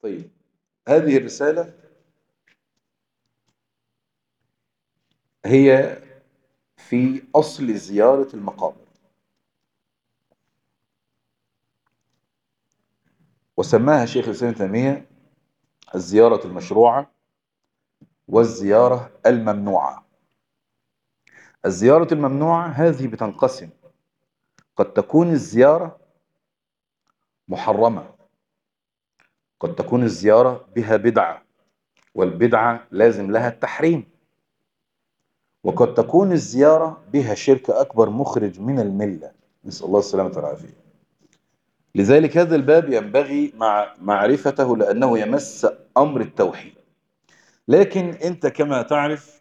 طيب هذه الرسالة هي في أصل زيارة المقابر وسماها شيخ الإسلام ابن تيمية الزيارة المشروعة والزيارة الممنوعة الزيارة الممنوعة هذه بتنقسم قد تكون الزيارة محرمة قد تكون الزيارة بها بدعة والبدعة لازم لها التحريم وقد تكون الزيارة بها شرك أكبر مخرج من الملة نسأل الله السلامة والعافية لذلك هذا الباب ينبغي مع معرفته لأنه يمس أمر التوحيد لكن أنت كما تعرف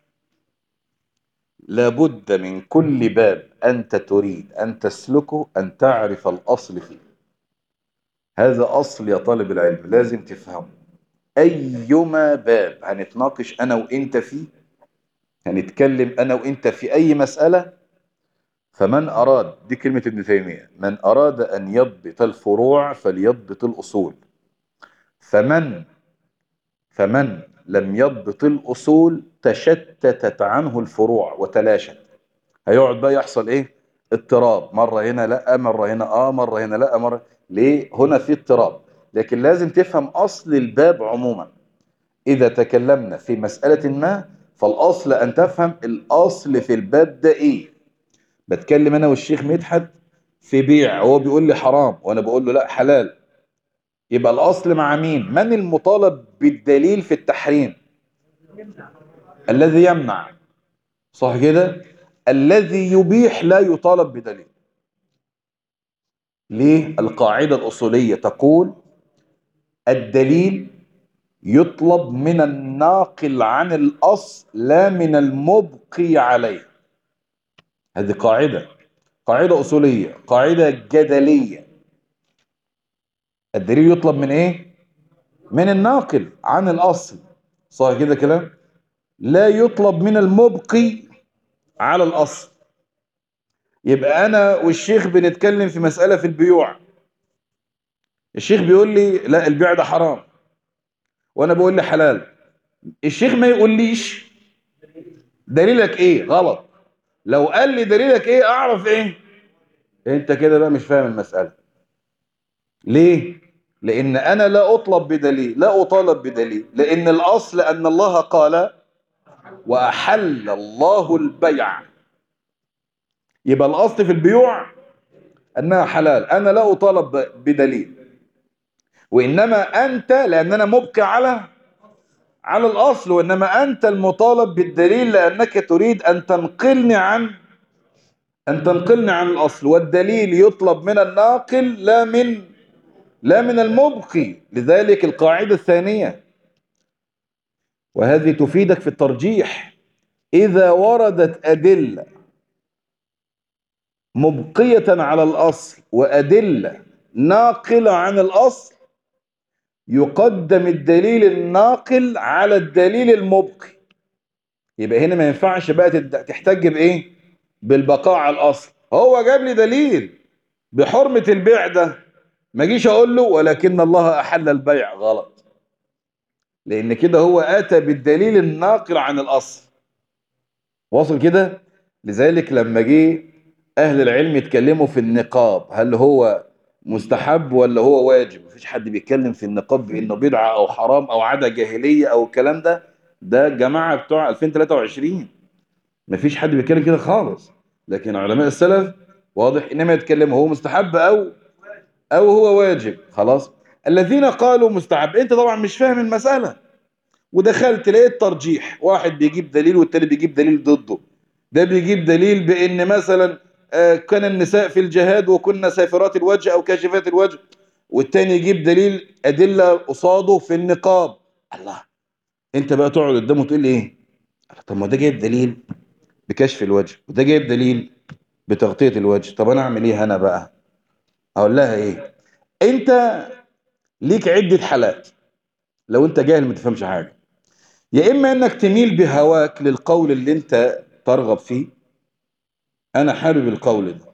لابد من كل باب أنت تريد أن تسلكه أن تعرف الأصل فيه هذا أصل يا طالب العلم لازم تفهمه أيما باب هنتناقش أنا وإنت فيه هنتكلم أنا وإنت في أي مسألة فمن أراد دي كلمة ابن تيمية من أراد أن يضبط الفروع فليضبط الأصول فمن فمن لم يضبط الأصول تشتتت عنه الفروع وتلاشت هيقعد بقى يحصل إيه اضطراب مرة هنا لا مرة هنا آه مرة هنا لا مرة ليه هنا في اضطراب لكن لازم تفهم أصل الباب عموما إذا تكلمنا في مسألة ما فالأصل أن تفهم الأصل في الباب ده إيه بتكلم أنا والشيخ مدحت في بيع هو بيقول لي حرام وأنا بقول له لا حلال يبقى الأصل مع مين من المطالب بالدليل في التحريم الذي يمنع صح كده الذي يبيح لا يطالب بدليل ليه القاعدة الأصولية تقول الدليل يطلب من الناقل عن الأصل لا من المبقي عليه هذه قاعدة قاعدة أصولية قاعدة جدلية الدليل يطلب من إيه من الناقل عن الأصل صح كده كلام لا يطلب من المبقي على الأصل يبقى أنا والشيخ بنتكلم في مسألة في البيوع الشيخ بيقول لي لا البيع ده حرام وأنا بقول لي حلال الشيخ ما يقوليش دليلك إيه غلط لو قال لي دليلك إيه أعرف إيه أنت كده بقى مش فاهم المسألة ليه لأن أنا لا أطلب بدليل لا أطالب بدليل لأن الأصل أن الله قال وأحل الله البيع يبقى الأصل في البيوع أنها حلال أنا لا أطالب بدليل وإنما أنت لأن أنا مبقي على على الأصل وإنما أنت المطالب بالدليل لأنك تريد أن تنقلني عن أن تنقلني عن الأصل والدليل يطلب من الناقل لا من لا من المبقي لذلك القاعدة الثانية وهذه تفيدك في الترجيح إذا وردت أدلة مبقية على الأصل وأدلة ناقلة عن الأصل يقدم الدليل الناقل على الدليل المبقي يبقى هنا ما ينفعش بقى تحتج بإيه بالبقاء على الأصل هو جاب لي دليل بحرمة البيع ده ما جيش أقول له ولكن الله أحل البيع غلط لأن كده هو أتى بالدليل الناقل عن الأصل واصل كده لذلك لما جه أهل العلم يتكلموا في النقاب هل هو مستحب ولا هو واجب مفيش حد بيتكلم في النقاب بأنه بدعة أو حرام أو عادة جاهلية أو الكلام ده ده جماعة بتوع 2023 مفيش حد بيتكلم كده خالص لكن علماء السلف واضح إنما يتكلموا هو مستحب أو أو هو واجب خلاص الذين قالوا مستحب أنت طبعا مش فاهم المسألة ودخلت لقيت ترجيح واحد بيجيب دليل والتاني بيجيب دليل ضده ده بيجيب دليل بأن مثلا كان النساء في الجهاد وكنا سافرات الوجه أو كاشفات الوجه والتاني يجيب دليل أدلة قصاده في النقاب الله انت بقى تقعد قدامه تقول لي ايه طب ما ده جايب دليل بكشف الوجه وده جايب دليل بتغطية الوجه طب انا اعمل ايه انا بقى اقول لها ايه انت ليك عدة حالات لو انت جاهل ما تفهمش حاجة يا اما انك تميل بهواك للقول اللي انت ترغب فيه انا حابب القول ده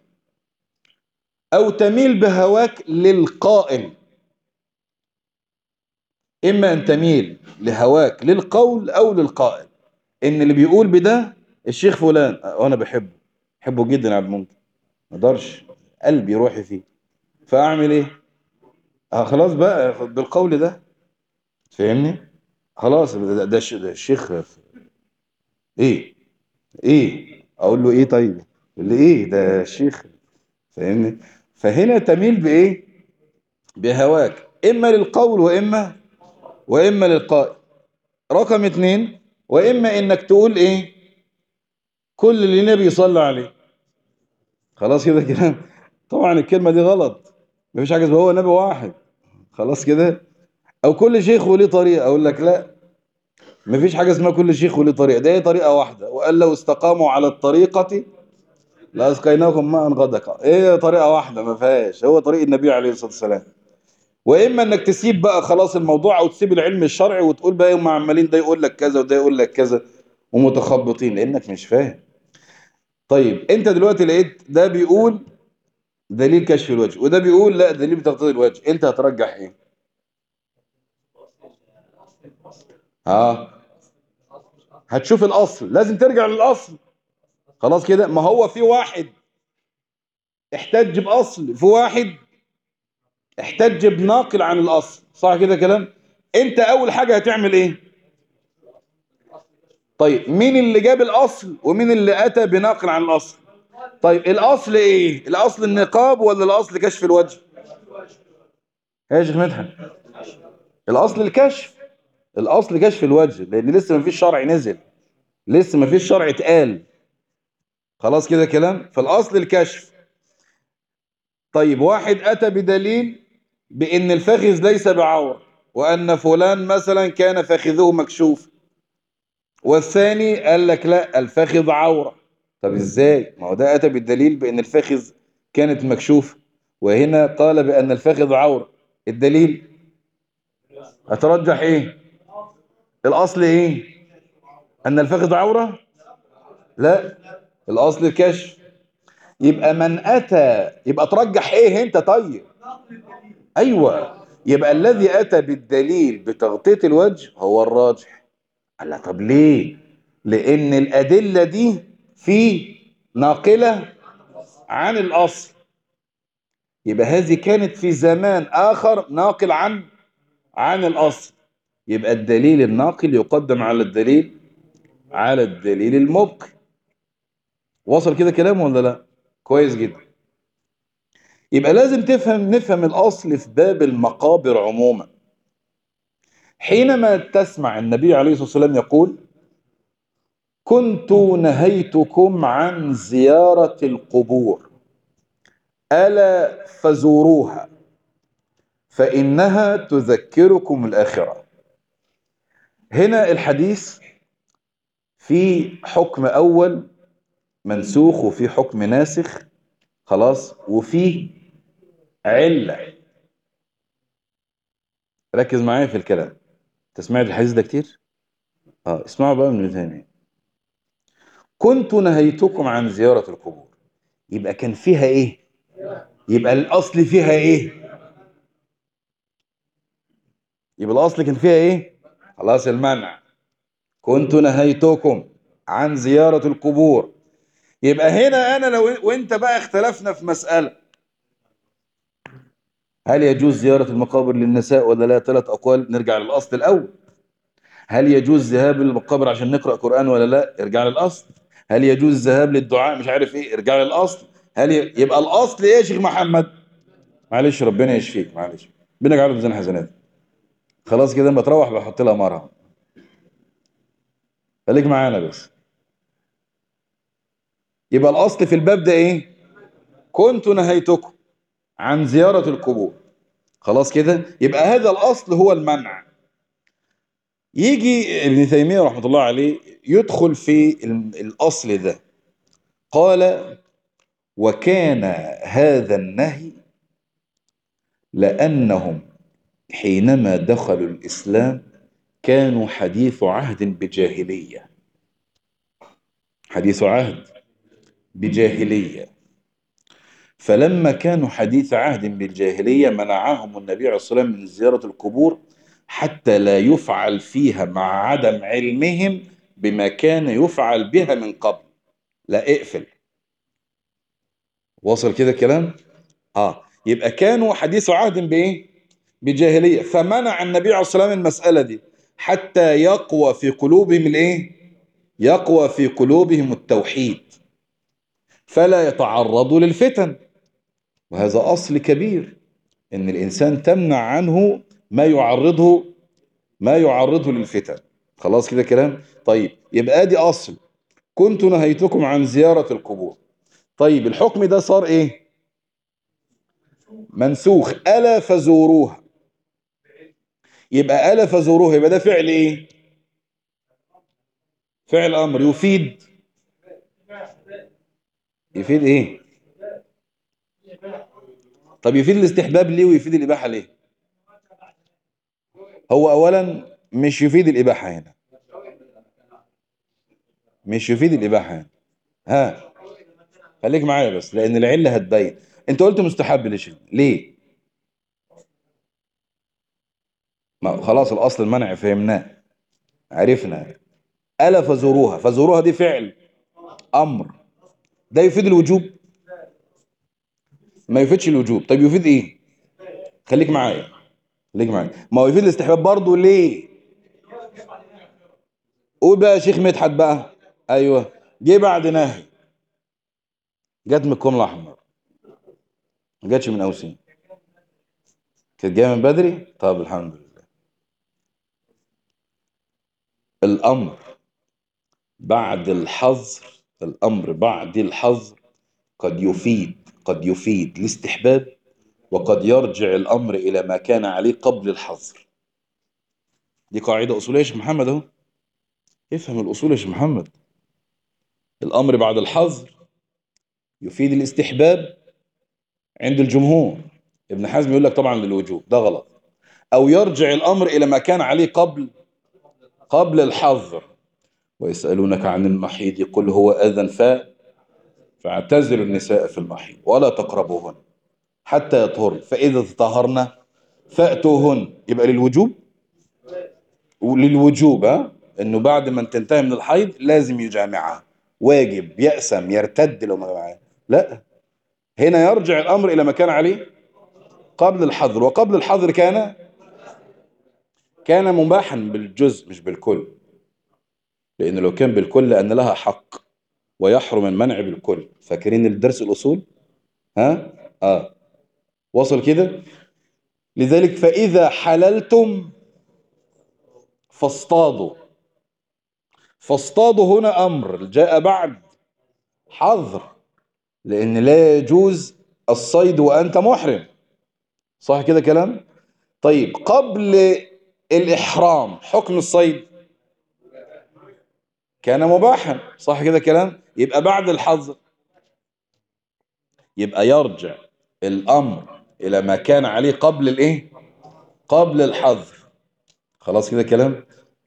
او تميل بهواك للقائل إما أن تميل لهواك للقول أو للقائل إن اللي بيقول بده الشيخ فلان وأنا بحبه بحبه جدا يا عبد الممكن ما اقدرش قلبي روحي فيه فأعمل إيه؟ آه خلاص بقى بالقول ده فاهمني؟ خلاص ده, ده, الش- ده الشيخ إيه؟ إيه؟ أقول له إيه طيب؟ يقول لي إيه ده الشيخ فاهمني؟ فهنا تميل بإيه؟ بهواك إما للقول وإما وإما للقائل رقم اتنين وإما إنك تقول إيه كل اللي النبي يصلى عليه خلاص كده كلام طبعا الكلمة دي غلط مفيش حاجة اسمها هو نبي واحد خلاص كده أو كل شيخ وليه طريقة أقول لك لا مفيش حاجة اسمها كل شيخ وليه طريقة ده هي طريقة واحدة وقال لو استقاموا على الطريقة لأسقيناكم ماء غدقا ايه طريقة واحدة ما فيهاش هو طريق النبي عليه الصلاة والسلام واما انك تسيب بقى خلاص الموضوع او تسيب العلم الشرعي وتقول بقى هم عمالين ده يقول لك كذا وده يقول لك كذا ومتخبطين لانك مش فاهم طيب انت دلوقتي لقيت ده بيقول دليل كشف الوجه وده بيقول لا دليل بتغطية الوجه انت هترجح ايه اه هتشوف الاصل لازم ترجع للاصل خلاص كده ما هو في واحد احتج باصل في واحد احتج بناقل عن الاصل صح كده كلام انت اول حاجة هتعمل ايه طيب مين اللي جاب الاصل ومين اللي اتى بناقل عن الاصل طيب الاصل ايه الاصل النقاب ولا الاصل كشف الوجه يا شيخ مدحت الاصل الكشف الاصل كشف الوجه لان لسه ما فيش شرع نزل لسه ما فيش شرع اتقال خلاص كده كلام فالاصل الكشف طيب واحد اتى بدليل بان الفخذ ليس بعور وان فلان مثلا كان فخذه مكشوف والثاني قال لك لا الفخذ عورة طب ازاي ما هو ده اتى بالدليل بان الفخذ كانت مكشوفة وهنا قال بان الفخذ عورة الدليل هترجح ايه الاصل ايه ان الفخذ عورة لا الاصل الكشف يبقى من اتى يبقى ترجح ايه انت طيب ايوه يبقى الذي اتى بالدليل بتغطية الوجه هو الراجح قال لا طب ليه لان الادلة دي في ناقلة عن الاصل يبقى هذه كانت في زمان اخر ناقل عن عن الاصل يبقى الدليل الناقل يقدم على الدليل على الدليل المبقي وصل كده كلام ولا لا كويس جدا يبقى لازم تفهم نفهم الاصل في باب المقابر عموما حينما تسمع النبي عليه الصلاة والسلام يقول كنت نهيتكم عن زيارة القبور ألا فزوروها فإنها تذكركم الآخرة هنا الحديث في حكم أول منسوخ وفي حكم ناسخ خلاص وفي علة ركز معايا في الكلام تسمعت الحديث ده كتير اه اسمعوا بقى من ثاني كنت نهيتكم عن زيارة القبور يبقى كان فيها ايه يبقى الاصل فيها ايه يبقى الاصل كان فيها ايه خلاص المنع كنت نهيتكم عن زيارة القبور يبقى هنا انا لو وانت بقى اختلفنا في مسألة هل يجوز زيارة المقابر للنساء ولا لا ثلاث اقوال نرجع للاصل الاول هل يجوز ذهاب للمقابر عشان نقرأ قرآن ولا لا ارجع للاصل هل يجوز الذهاب للدعاء مش عارف ايه ارجع للاصل هل ي... يبقى الاصل ايه يا شيخ محمد معلش ربنا يشفيك معلش ربنا يجعله في زين حسنات خلاص كده لما تروح بحط لها مرهم خليك معانا بس يبقى الاصل في الباب ده ايه كنت نهيتكم عن زيارة القبور خلاص كده يبقى هذا الاصل هو المنع يجي ابن تيمية رحمة الله عليه يدخل في الاصل ده قال وكان هذا النهي لأنهم حينما دخلوا الإسلام كانوا حديث عهد بجاهلية حديث عهد بجاهلية فلما كانوا حديث عهد بالجاهلية منعهم النبي عليه الصلاة والسلام من زيارة القبور حتى لا يفعل فيها مع عدم علمهم بما كان يفعل بها من قبل لا اقفل وصل كده كلام اه يبقى كانوا حديث عهد بايه بجاهلية فمنع النبي عليه الصلاة والسلام المسألة دي حتى يقوى في قلوبهم الايه يقوى في قلوبهم التوحيد فلا يتعرضوا للفتن وهذا أصل كبير ان الانسان تمنع عنه ما يعرضه ما يعرضه للفتن خلاص كده كلام طيب يبقى دي اصل كنت نهيتكم عن زيارة القبور طيب الحكم ده صار ايه منسوخ ألا فزوروها يبقى ألا فزوروها يبقى ده فعل ايه فعل امر يفيد يفيد ايه طب يفيد الاستحباب ليه ويفيد الإباحة ليه هو أولا مش يفيد الإباحة هنا مش يفيد الإباحة هنا ها خليك معايا بس لأن العلة هتبين أنت قلت مستحب ليش ليه ما خلاص الأصل المنع فهمناه عرفنا ألا فزوروها فزوروها دي فعل أمر ده يفيد الوجوب ما يفيدش الوجوب طيب يفيد ايه خليك معايا خليك معايا ما هو يفيد الاستحباب برضه ليه قول بقى يا شيخ مدحت بقى ايوه جه بعد نهي جت من الكوم الاحمر ما جاتش من اوسين كانت جايه من بدري طب الحمد لله الامر بعد الحظر الامر بعد الحظر قد يفيد قد يفيد الاستحباب وقد يرجع الأمر إلى ما كان عليه قبل الحظر دي قاعدة أصولية يا شيخ محمد اهو افهم الأصول يا شيخ محمد الأمر بعد الحظر يفيد الاستحباب عند الجمهور ابن حزم يقول لك طبعا للوجوب ده غلط أو يرجع الأمر إلى ما كان عليه قبل قبل الحظر ويسألونك عن المحيض قل هو أذن فاء فاعتزلوا النساء في المحيض ولا تقربوهن حتى يطهرن فإذا تطهرن فأتوهن يبقى للوجوب وللوجوب ها انه بعد ما تنتهي من الحيض لازم يجامعها واجب يأسم يرتد لو ما معاه لا هنا يرجع الأمر إلى ما كان عليه قبل الحظر وقبل الحظر كان كان مباحا بالجزء مش بالكل لأنه لو كان بالكل لأن لها حق ويحرم المنع بالكل فاكرين الدرس الأصول ها آه وصل كده لذلك فإذا حللتم فاصطادوا فاصطادوا هنا أمر جاء بعد حظر لأن لا يجوز الصيد وأنت محرم صح كده كلام طيب قبل الإحرام حكم الصيد كان مباحا صح كده كلام يبقى بعد الحظر يبقى يرجع الأمر إلى ما كان عليه قبل الإيه قبل الحظر خلاص كده كلام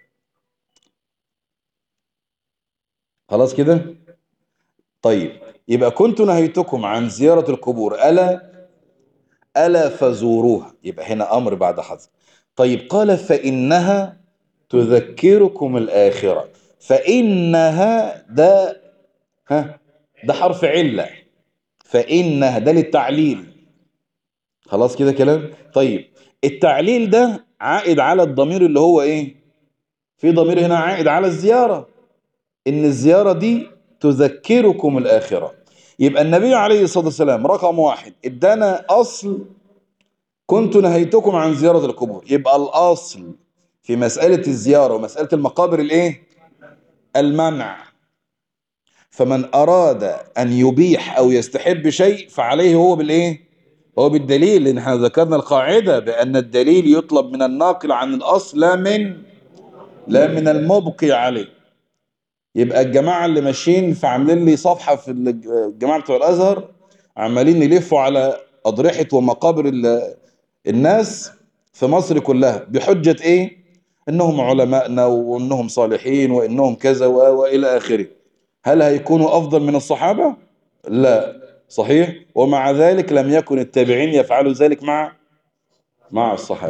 خلاص كده طيب يبقى كنت نهيتكم عن زيارة القبور ألا ألا فزوروها يبقى هنا أمر بعد حظر طيب قال فإنها تذكركم الآخرة فإنها ده ها ده حرف علة فإنها ده للتعليل خلاص كده كلام طيب التعليل ده عائد على الضمير اللي هو ايه في ضمير هنا عائد على الزيارة ان الزيارة دي تذكركم الآخرة يبقى النبي عليه الصلاة والسلام رقم واحد ادانا أصل كنت نهيتكم عن زيارة القبور يبقى الأصل في مسألة الزيارة ومسألة المقابر الايه المنع فمن أراد أن يبيح أو يستحب شيء فعليه هو بالإيه هو بالدليل لأن احنا ذكرنا القاعدة بأن الدليل يطلب من الناقل عن الأصل لا من لا من المبقي عليه يبقى الجماعة اللي ماشيين فعاملين لي صفحة في الجماعة بتوع الأزهر عمالين يلفوا على أضرحة ومقابر الناس في مصر كلها بحجة إيه إنهم علماءنا وإنهم صالحين وإنهم كذا وإلى آخره هل هيكونوا أفضل من الصحابة؟ لا صحيح ومع ذلك لم يكن التابعين يفعلوا ذلك مع مع الصحابة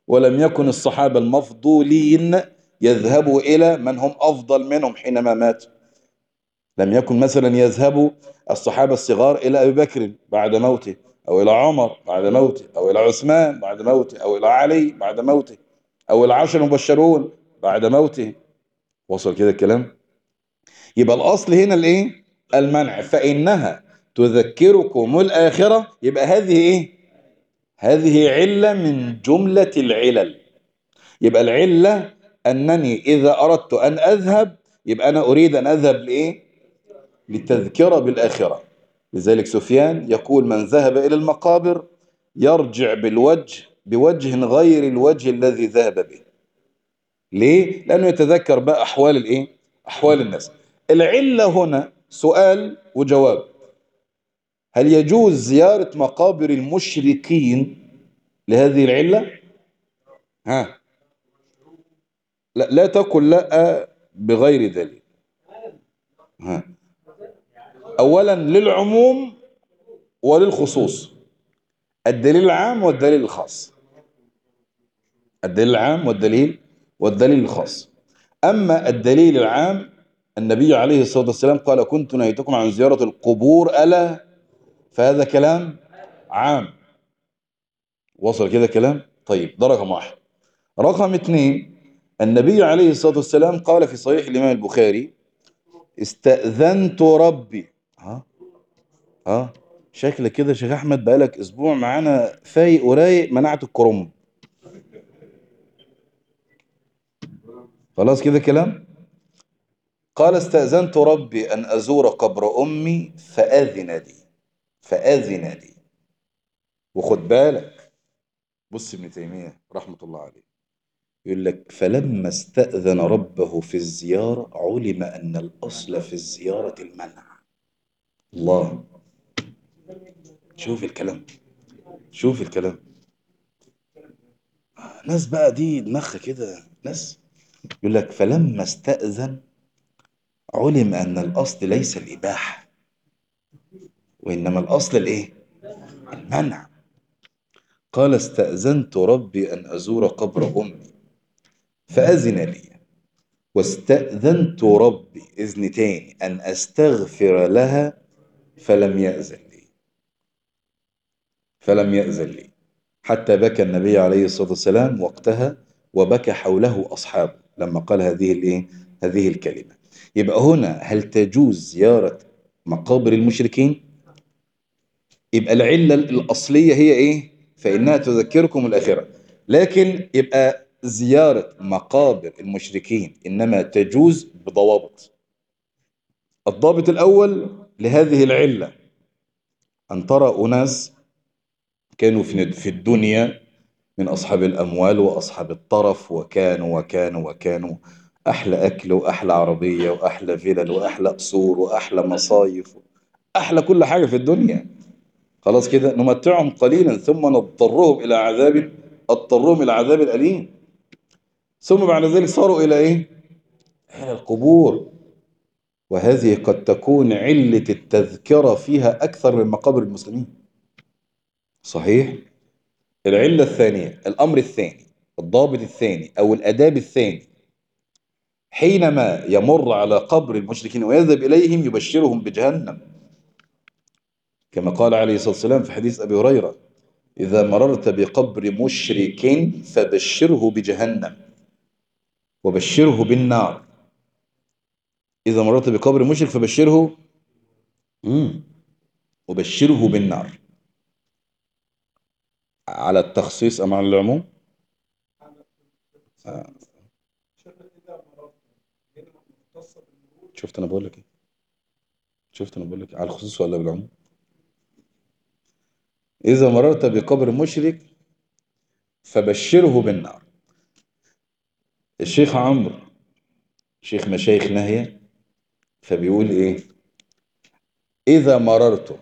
ولم يكن الصحابة المفضولين يذهبوا إلى من هم أفضل منهم حينما ماتوا لم يكن مثلا يذهب الصحابة الصغار إلى أبي بكر بعد موته أو إلى عمر بعد موته أو إلى عثمان بعد موته أو إلى علي بعد موته أو العشر المبشرون بعد موته وصل كده الكلام يبقى الأصل هنا الإيه المنع فإنها تذكركم الآخرة يبقى هذه إيه هذه علة من جملة العلل يبقى العلة أنني إذا أردت أن أذهب يبقى أنا أريد أن أذهب لإيه للتذكرة بالآخرة لذلك سفيان يقول من ذهب إلى المقابر يرجع بالوجه بوجه غير الوجه الذي ذهب به ليه؟ لأنه يتذكر بقى أحوال الإيه؟ أحوال الناس العلة هنا سؤال وجواب هل يجوز زيارة مقابر المشركين لهذه العلة؟ ها لا, لا تقل لا بغير دليل ها اولا للعموم وللخصوص الدليل العام والدليل الخاص الدليل العام والدليل والدليل الخاص اما الدليل العام النبي عليه الصلاة والسلام قال كنت نهيتكم عن زيارة القبور ألا فهذا كلام عام وصل كده كلام طيب ده رقم واحد رقم اثنين النبي عليه الصلاة والسلام قال في صحيح الإمام البخاري استأذنت ربي ها ها شكلك كده شيخ أحمد بقالك أسبوع معانا فايق ورايق منعت الكرنب خلاص كده كلام قال استأذنت ربي أن أزور قبر أمي فأذن لي فأذن لي وخد بالك بص ابن تيمية رحمة الله عليه يقول لك فلما استأذن ربه في الزيارة علم أن الأصل في الزيارة المنع الله شوف الكلام شوف الكلام ناس بقى دي دماغها كده ناس يقول لك فلما استأذن علم أن الأصل ليس الإباحة وإنما الأصل الإيه؟ المنع قال استأذنت ربي أن أزور قبر أمي فأذن لي واستأذنت ربي إذن تاني أن أستغفر لها فلم يأذن لي فلم يأذن لي حتى بكى النبي عليه الصلاة والسلام وقتها وبكى حوله أصحابه لما قال هذه الإيه؟ هذه الكلمة يبقى هنا هل تجوز زيارة مقابر المشركين يبقى العلة الأصلية هي إيه فإنها تذكركم الآخرة لكن يبقى زيارة مقابر المشركين إنما تجوز بضوابط الضابط الأول لهذه العلة أن ترى أناس كانوا في الدنيا من أصحاب الأموال وأصحاب الطرف وكانوا وكانوا وكانوا أحلى أكل وأحلى عربية وأحلى فلل وأحلى قصور وأحلى مصايف أحلى كل حاجة في الدنيا خلاص كده نمتعهم قليلا ثم نضطرهم إلى عذاب اضطرهم إلى عذاب الأليم ثم بعد ذلك صاروا إلى إيه؟ إلى القبور وهذه قد تكون علة التذكرة فيها أكثر من مقابر المسلمين صحيح؟ العلة الثانية الأمر الثاني الضابط الثاني أو الأداب الثاني حينما يمر على قبر المشركين ويذهب إليهم يبشرهم بجهنم كما قال عليه الصلاة والسلام في حديث أبي هريرة إذا مررت بقبر مشرك فبشره بجهنم وبشره بالنار إذا مررت بقبر مشرك فبشره مم. وبشره بالنار على التخصيص أم على العموم آه. شفت أنا بقول لك إيه شفت أنا بقول لك على الخصوص ولا بالعموم إذا مررت بقبر مشرك فبشره بالنار الشيخ عمرو شيخ مشايخ نهية فبيقول إيه إذا مررت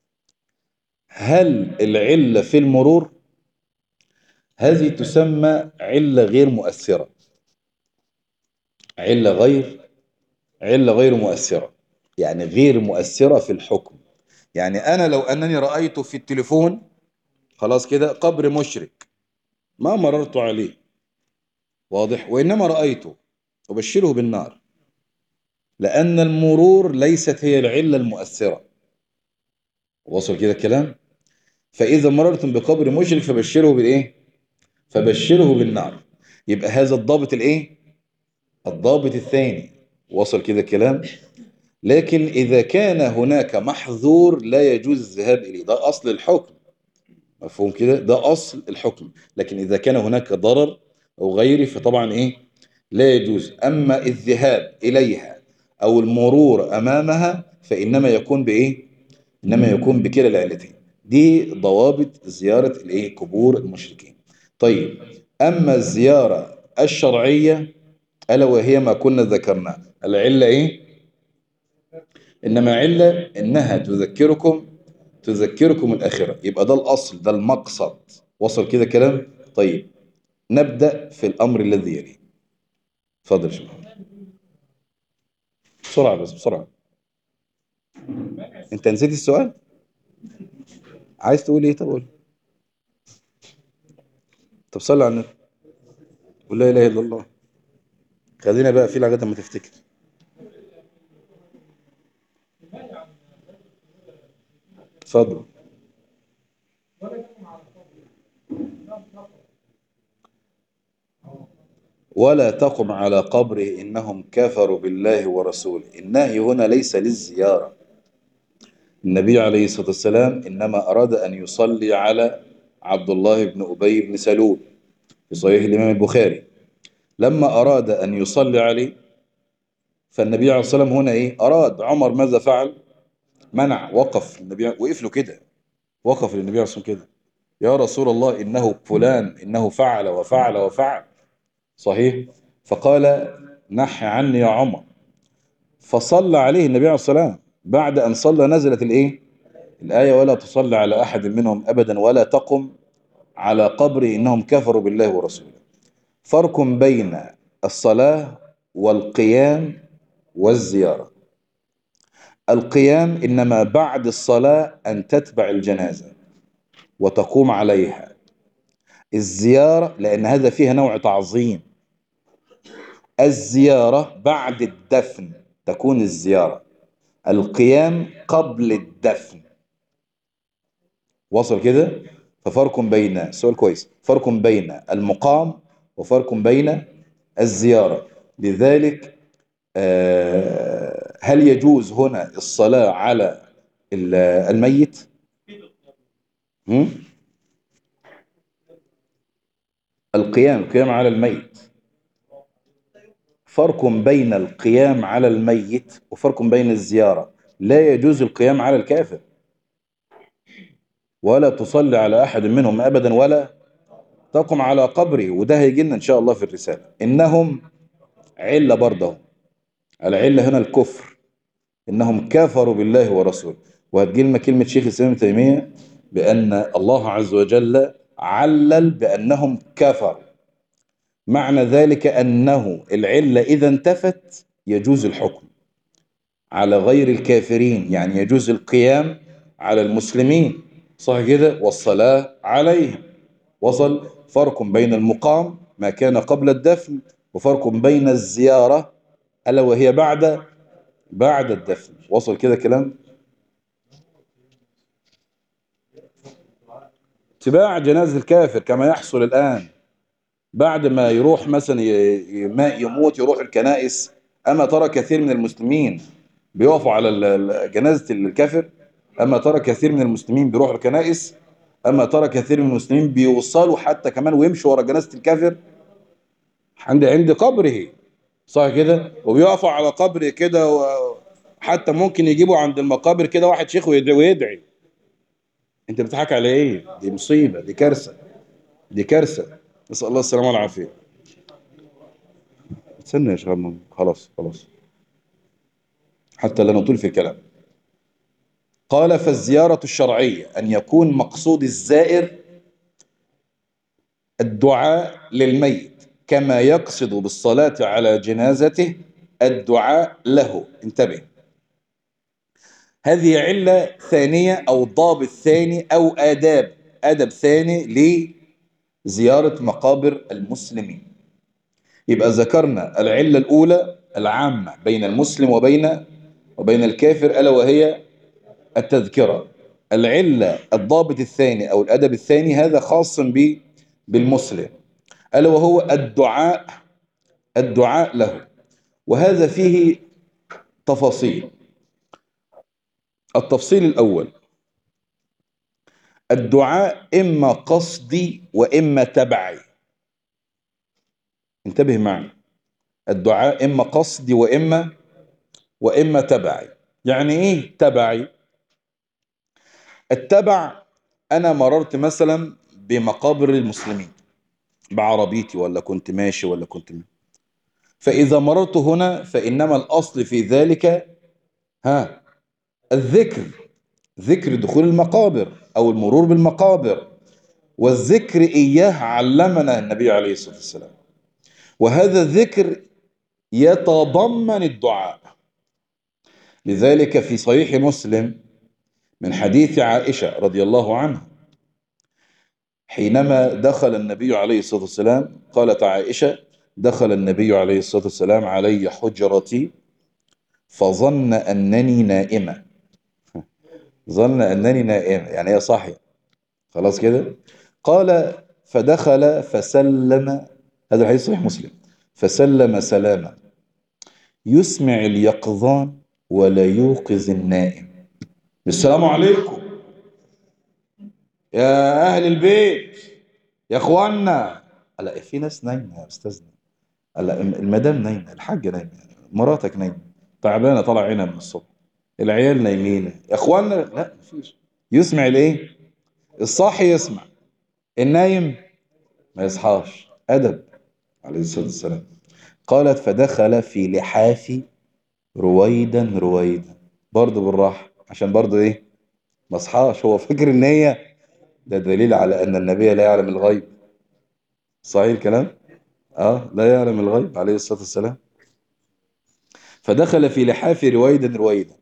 هل العلة في المرور هذه تسمى علة غير مؤثرة علة غير علة غير مؤثرة يعني غير مؤثرة في الحكم يعني أنا لو أنني رأيت في التليفون خلاص كده قبر مشرك ما مررت عليه واضح وإنما رأيته أبشره بالنار لأن المرور ليست هي العلة المؤثرة وصل كده الكلام فإذا مررتم بقبر مشرك فبشره بالإيه فبشره بالنار يبقى هذا الضابط الإيه الضابط الثاني وصل كده الكلام لكن إذا كان هناك محظور لا يجوز الذهاب إليه ده أصل الحكم مفهوم كده ده أصل الحكم لكن إذا كان هناك ضرر أو غيره فطبعا إيه لا يجوز أما الذهاب إليها أو المرور أمامها فإنما يكون بإيه إنما يكون بكلا العلتين دي ضوابط زيارة الإيه قبور المشركين طيب أما الزيارة الشرعية ألا وهي ما كنا ذكرنا العلة إيه إنما علة إنها تذكركم تذكركم الآخرة يبقى ده الأصل ده المقصد وصل كده كلام طيب نبدأ في الأمر الذي يلي اتفضل شباب بسرعة بس بسرعة انت نسيت السؤال عايز تقول ايه طب قول طب صلي على النبي قول لا اله الا الله خلينا بقى في لغايه ما تفتكر اتفضل ولا تقم على قبره إنهم كفروا بالله ورسوله النهي هنا ليس للزيارة النبي عليه الصلاة والسلام إنما أراد أن يصلي على عبد الله بن أبي بن سلول في صحيح الإمام البخاري لما أراد أن يصلي عليه فالنبي عليه الصلاة والسلام هنا إيه أراد عمر ماذا فعل منع وقف النبي وقف له كده وقف للنبي عليه الصلاة والسلام كده يا رسول الله إنه فلان إنه فعل وفعل وفعل صحيح فقال نح عني يا عمر فصلى عليه النبي عليه الصلاة والسلام بعد أن صلى نزلت الإيه الآية ولا تصلي على أحد منهم أبدا ولا تقم على قبر إنهم كفروا بالله ورسوله فرق بين الصلاة والقيام والزيارة القيام إنما بعد الصلاة أن تتبع الجنازة وتقوم عليها الزيارة لأن هذا فيها نوع تعظيم الزيارة بعد الدفن تكون الزيارة القيام قبل الدفن وصل كده ففرق بين سؤال كويس فرق بين المقام وفرق بين الزيارة لذلك هل يجوز هنا الصلاة على الميت القيام القيام على الميت فرق بين القيام على الميت وفرق بين الزيارة لا يجوز القيام على الكافر ولا تصلي على أحد منهم أبدا ولا تقم على قبره وده هيجي لنا إن شاء الله في الرسالة إنهم علة برضه العلة هنا الكفر إنهم كفروا بالله ورسوله وهتجي لنا كلمة شيخ الإسلام تيمية بأن الله عز وجل علل بأنهم كفروا معنى ذلك أنه العلة إذا انتفت يجوز الحكم على غير الكافرين يعني يجوز القيام على المسلمين صح كده والصلاة عليهم وصل فرق بين المقام ما كان قبل الدفن وفرق بين الزيارة ألا وهي بعد بعد الدفن وصل كده كلام اتباع جنازة الكافر كما يحصل الآن بعد ما يروح مثلا يموت يروح الكنائس أما ترى كثير من المسلمين بيقفوا على جنازة الكافر أما ترى كثير من المسلمين بيروحوا الكنائس أما ترى كثير من المسلمين بيوصلوا حتى كمان ويمشوا ورا جنازة الكافر عند عند قبره صح كده وبيقفوا على قبر كده حتى ممكن يجيبوا عند المقابر كده واحد شيخ ويدعي, ويدعي. انت بتضحك على ايه دي مصيبة دي كارثة دي كارثة نسأل الله السلامة والعافية استنى يا شباب خلاص خلاص حتى لا نطول في الكلام قال فالزيارة الشرعية أن يكون مقصود الزائر الدعاء للميت كما يقصد بالصلاة على جنازته الدعاء له انتبه هذه علة ثانية أو ضابط ثاني أو آداب أدب ثاني زيارة مقابر المسلمين يبقى ذكرنا العلة الأولى العامة بين المسلم وبين وبين الكافر ألا وهي التذكرة العلة الضابط الثاني أو الأدب الثاني هذا خاص بالمسلم ألا وهو الدعاء الدعاء له وهذا فيه تفاصيل التفصيل الأول الدعاء إما قصدي وإما تبعي انتبه معي الدعاء إما قصدي وإما وإما تبعي يعني إيه تبعي التبع أنا مررت مثلا بمقابر المسلمين بعربيتي ولا كنت ماشي ولا كنت ماشي. فإذا مررت هنا فإنما الأصل في ذلك ها الذكر ذكر دخول المقابر أو المرور بالمقابر والذكر إياه علمنا النبي عليه الصلاة والسلام وهذا الذكر يتضمن الدعاء لذلك في صحيح مسلم من حديث عائشة رضي الله عنها حينما دخل النبي عليه الصلاة والسلام قالت عائشة دخل النبي عليه الصلاة والسلام علي حجرتي فظن أنني نائمة ظن أنني نائمة يعني هي صاحية خلاص كده قال فدخل فسلم هذا الحديث صحيح مسلم فسلم سلاما يسمع اليقظان ولا يوقظ النائم السلام عليكم يا أهل البيت يا أخوانا لا في ناس نايمة يا أستاذنا لا المدام نايمة الحاجة نايمة مراتك نايمة تعبانة طلع عينها من الصبح العيال نايمين يا أخوانا لا مفيش يسمع الايه الصاحي يسمع النايم ما يصحاش أدب عليه الصلاة والسلام قالت فدخل في لحافي رويدا رويدا برضه بالراحة عشان برضه ايه ما صحاش هو فاكر ان هي ده دليل على ان النبي لا يعلم الغيب صحيح الكلام اه لا يعلم الغيب عليه الصلاة والسلام فدخل في لحافي رويدا رويدا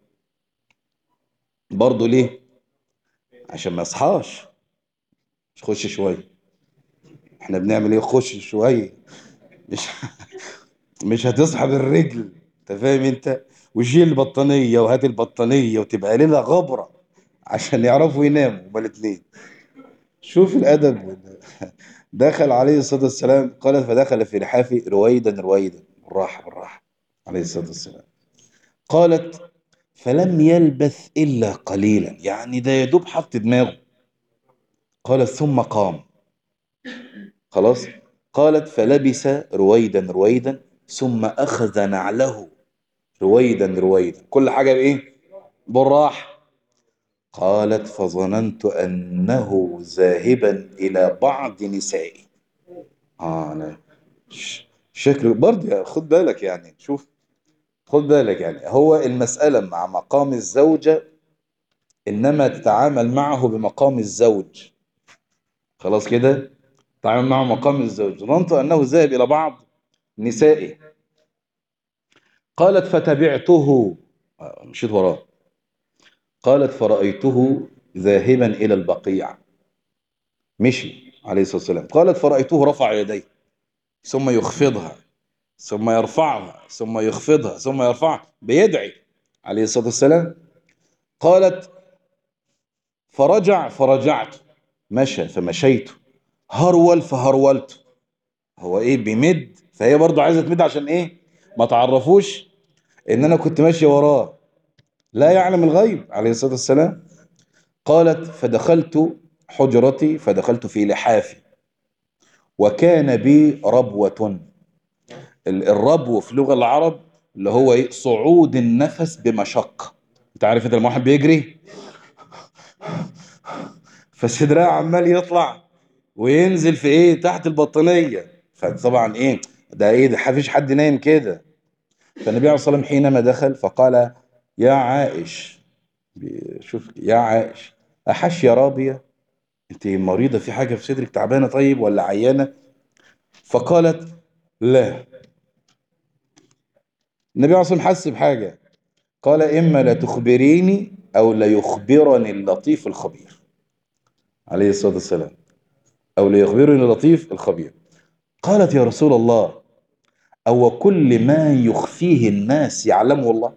برضه ليه عشان ما يصحاش مش خش شوية احنا بنعمل ايه خش شوية مش مش هتصحى بالرجل انت فاهم انت وشيل البطانية وهات البطانية وتبقى ليلة غبرة عشان يعرفوا يناموا هما الاثنين شوف الأدب دخل عليه الصلاة والسلام قال فدخل في لحافي رويدا رويدا بالراحة بالراحة عليه الصلاة والسلام قالت فلم يلبث إلا قليلا يعني ده يدوب حط دماغه قالت ثم قام خلاص قالت فلبس رويدا رويدا ثم أخذ نعله رويدا رويدا كل حاجة بإيه بالراحة قالت فظننت أنه ذاهبا إلى بعض نسائي آه أنا شكله برضه خد بالك يعني شوف خد بالك يعني هو المسألة مع مقام الزوجة إنما تتعامل معه بمقام الزوج خلاص كده تعامل معه مقام الزوج ظننت أنه ذاهب إلى بعض نسائه قالت فتبعته مشيت وراه قالت فرأيته ذاهبا إلى البقيع مشي عليه الصلاة والسلام قالت فرأيته رفع يديه ثم يخفضها ثم يرفعها ثم يخفضها ثم يرفعها بيدعي عليه الصلاة والسلام قالت فرجع فرجعت مشى فمشيت هرول فهرولت هو ايه بيمد فهي برضو عايزة تمد عشان ايه ما تعرفوش ان انا كنت ماشي وراه لا يعلم الغيب عليه الصلاة والسلام قالت فدخلت حجرتي فدخلت في لحافي وكان بي ربوة الربو في لغة العرب اللي هو ايه صعود النفس بمشقة انت عارف انت لما واحد بيجري فالصدراء عمال يطلع وينزل في ايه تحت البطانية فطبعا ايه ده ايه ده مفيش حد نايم كده فالنبي عليه الصلاة والسلام حينما دخل فقال يا عائش شوف يا عائش أحش يا رابية انت مريضة في حاجة في صدرك تعبانة طيب ولا عيانة فقالت لا النبي عليه الصلاة والسلام حس بحاجة قال إما لا تخبريني أو لا يخبرني اللطيف الخبير عليه الصلاة والسلام أو ليخبرني لطيف الخبير قالت يا رسول الله أو كل ما يخفيه الناس يعلمه الله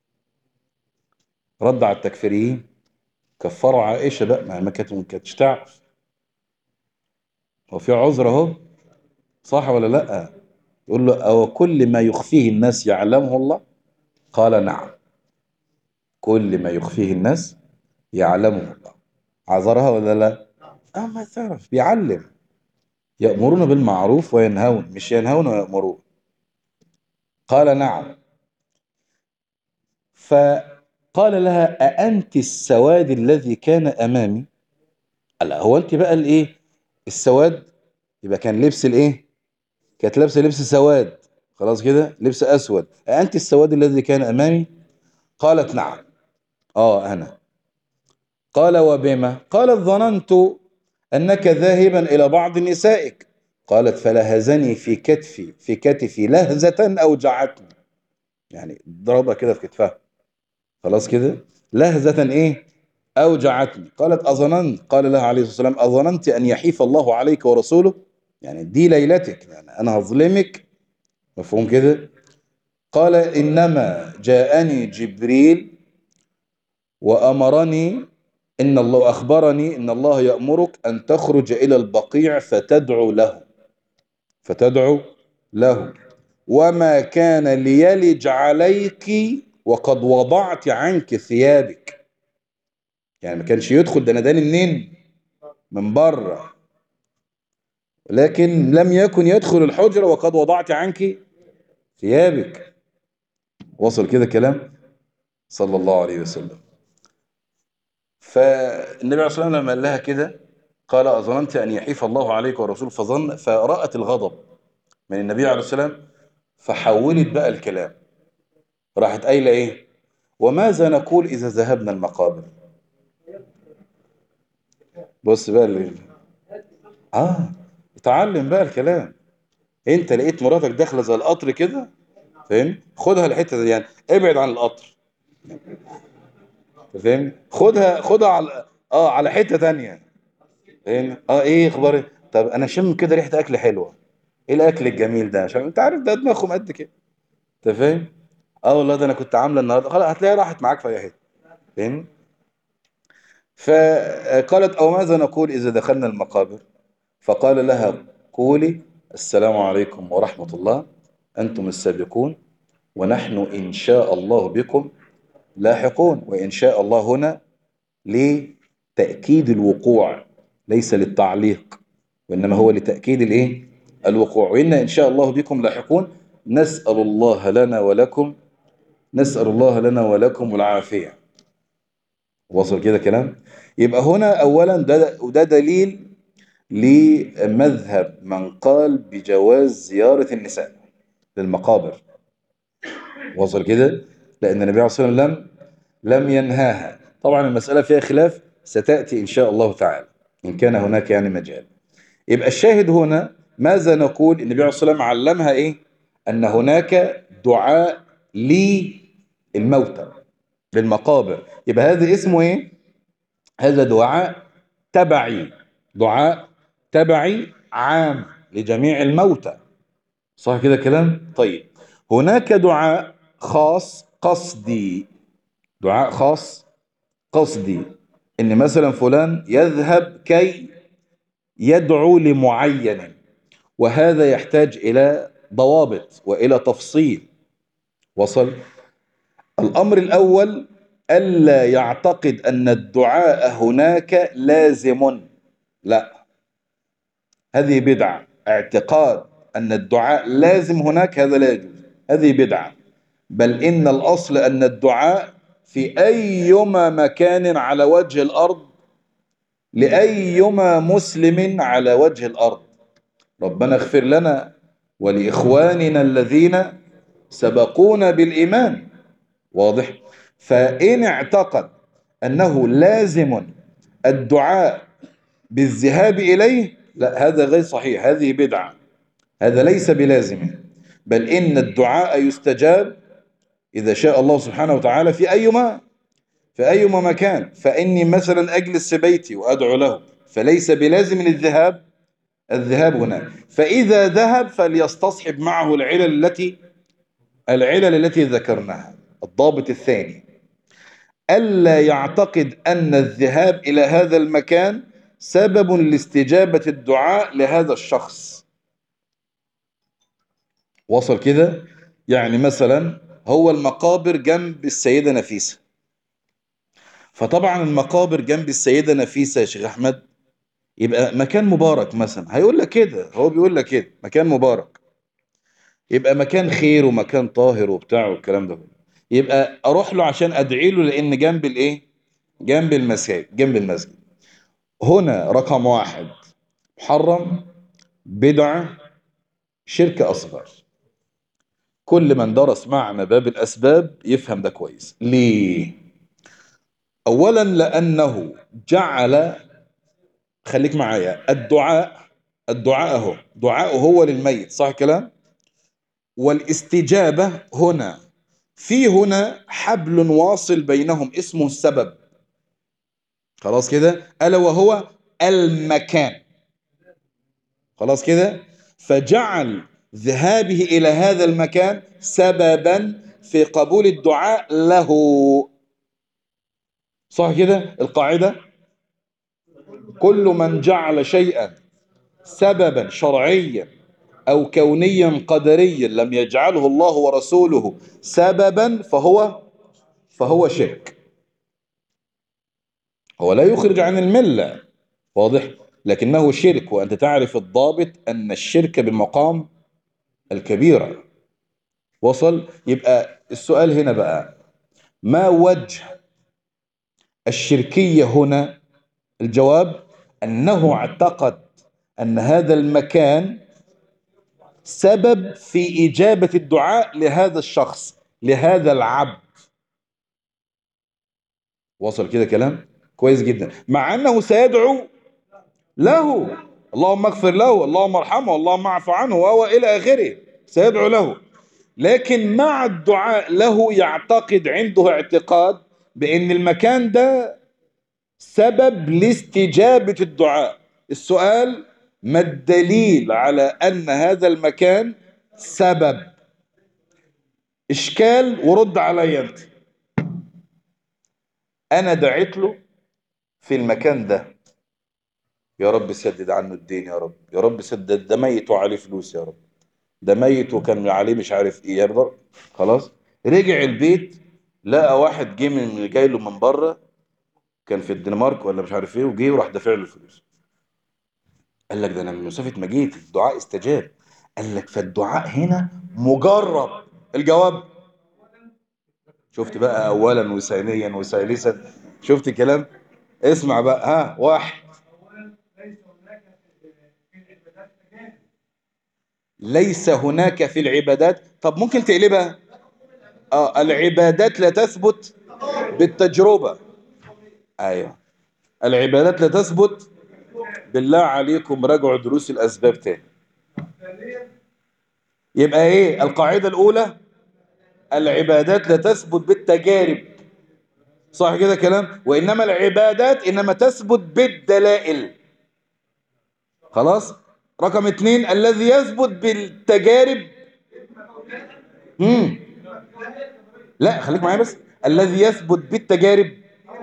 رد على التكفيريين كفروا عائشة بقى ما ما كانت ما كانتش تعرف هو في عذر اهو صح ولا لا يقول له أو كل ما يخفيه الناس يعلمه الله قال نعم كل ما يخفيه الناس يعلمه الله عذرها ولا لا اه ما تعرف بيعلم يأمرون بالمعروف وينهون مش ينهون ويأمرون قال نعم فقال لها أأنت السواد الذي كان أمامي قال هو أنت بقى الإيه السواد يبقى كان لبس الإيه كانت لابسة لبس سواد خلاص كده لبس أسود أأنت السواد الذي كان أمامي قالت نعم آه أنا قال وبما قالت ظننت أنك ذاهبا إلى بعض نسائك قالت فلهزني في كتفي في كتفي لهزة أوجعتني يعني ضربها كده في كتفها خلاص كده لهزة إيه أوجعتني قالت أظننت قال لها عليه الصلاة والسلام أظننت أن يحيف الله عليك ورسوله يعني دي ليلتك يعني أنا هظلمك مفهوم كده قال إنما جاءني جبريل وأمرني إن الله أخبرني إن الله يأمرك أن تخرج إلى البقيع فتدعو له فتدعو له وما كان ليلج عليك وقد وضعت عنك ثيابك يعني ما كانش يدخل ده نداني منين من بره لكن لم يكن يدخل الحجرة وقد وضعت عنك ثيابك وصل كده كلام صلى الله عليه وسلم فالنبي عليه الصلاة والسلام لما قال لها كده قال أظننت أن يحيف الله عليك ورسوله فظن فرأت الغضب من النبي عليه الصلاة والسلام فحولت بقى الكلام راحت قايلة إيه وماذا نقول إذا ذهبنا المقابر بص بقى اللي آه اتعلم بقى الكلام انت لقيت مراتك داخله زي القطر كده فاهم خدها الحته دي يعني ابعد عن القطر فاهم خدها خدها على اه على حته تانية فاهم اه ايه اخبار طب انا شم كده ريحه اكل حلوه ايه الاكل الجميل ده عشان انت عارف ده دماغهم قد كده انت فاهم اه والله ده انا كنت عامله النهارده خلاص هتلاقيها راحت معاك في اي حته فاهم فقالت او ماذا نقول اذا دخلنا المقابر فقال لها قولي السلام عليكم ورحمه الله انتم السابقون ونحن ان شاء الله بكم لاحقون وإن شاء الله هنا لتأكيد الوقوع ليس للتعليق وإنما هو لتأكيد الإيه؟ الوقوع وإن إن شاء الله بكم لاحقون نسأل الله لنا ولكم نسأل الله لنا ولكم العافية وصل كده كلام يبقى هنا أولا ده, وده دليل لمذهب من قال بجواز زيارة النساء للمقابر وصل كده لأن النبي عليه الصلاة والسلام لم لم ينهاها طبعا المسألة فيها خلاف ستأتي إن شاء الله تعالى إن كان هناك يعني مجال يبقى الشاهد هنا ماذا نقول النبي عليه الصلاة والسلام علمها إيه أن هناك دعاء للموتى للمقابر يبقى هذا اسمه إيه هذا دعاء تبعي دعاء تبعي عام لجميع الموتى صح كده كلام طيب هناك دعاء خاص قصدي دعاء خاص قصدي ان مثلا فلان يذهب كي يدعو لمعين وهذا يحتاج الى ضوابط والى تفصيل وصل الامر الاول الا يعتقد ان الدعاء هناك لازم لا هذه بدعه اعتقاد ان الدعاء لازم هناك هذا لا يجوز هذه بدعه بل إن الأصل أن الدعاء في أيما مكان على وجه الأرض لأيما مسلم على وجه الأرض ربنا اغفر لنا ولإخواننا الذين سبقونا بالإيمان واضح فإن اعتقد أنه لازم الدعاء بالذهاب إليه لا هذا غير صحيح هذه بدعة هذا ليس بلازم بل إن الدعاء يستجاب إذا شاء الله سبحانه وتعالى في أيما في أيما مكان فإني مثلا أجلس في بيتي وأدعو له فليس بلازم الذهاب الذهاب هناك فإذا ذهب فليستصحب معه العلل التي العلل التي ذكرناها الضابط الثاني ألا يعتقد أن الذهاب إلى هذا المكان سبب لاستجابة الدعاء لهذا الشخص وصل كده يعني مثلا هو المقابر جنب السيدة نفيسة فطبعا المقابر جنب السيدة نفيسة يا شيخ أحمد يبقى مكان مبارك مثلا هيقول لك كده هو بيقول لك كده مكان مبارك يبقى مكان خير ومكان طاهر وبتاع والكلام ده يبقى اروح له عشان ادعي له لان جنب الايه جنب المساجد جنب المسجد هنا رقم واحد محرم بدعة شرك اصغر كل من درس معنا باب الاسباب يفهم ده كويس ليه اولا لانه جعل خليك معايا الدعاء الدعاء اهو دعاء هو للميت صح كلام والاستجابة هنا في هنا حبل واصل بينهم اسمه السبب خلاص كده ألا وهو المكان خلاص كده فجعل ذهابه إلى هذا المكان سببا في قبول الدعاء له صح كده القاعدة كل من جعل شيئا سببا شرعيا أو كونيا قدريا لم يجعله الله ورسوله سببا فهو فهو شرك هو لا يخرج عن الملة واضح لكنه شرك وأنت تعرف الضابط أن الشرك بالمقام الكبيرة وصل يبقى السؤال هنا بقى ما وجه الشركية هنا الجواب أنه اعتقد أن هذا المكان سبب في إجابة الدعاء لهذا الشخص لهذا العبد وصل كده كلام كويس جدا مع أنه سيدعو له اللهم اغفر له اللهم ارحمه اللهم اعف عنه وهو إلى آخره سيدعو له لكن مع الدعاء له يعتقد عنده اعتقاد بأن المكان ده سبب لاستجابة الدعاء السؤال ما الدليل على أن هذا المكان سبب إشكال ورد علي أنت أنا دعيت له في المكان ده يا رب سدد عنه الدين يا رب يا رب سدد ده ميت وعليه فلوس يا رب ده ميت وكان عليه مش عارف ايه يا رب خلاص رجع البيت لقى واحد جه من جاي له من بره كان في الدنمارك ولا مش عارف ايه وجه وراح دافع له الفلوس قال لك ده انا من مسافه ما جيت الدعاء استجاب قال لك فالدعاء هنا مجرب الجواب شفت بقى اولا وثانيا وثالثا شفت كلام اسمع بقى ها واحد ليس هناك في العبادات طب ممكن تقلبها اه العبادات لا تثبت بالتجربة ايوه العبادات لا تثبت بالله عليكم راجعوا دروس الاسباب تاني يبقى ايه القاعدة الاولى العبادات لا تثبت بالتجارب صح كده كلام وانما العبادات انما تثبت بالدلائل خلاص رقم اتنين الذي يثبت بالتجارب مم. لا خليك معايا بس الذي يثبت بالتجارب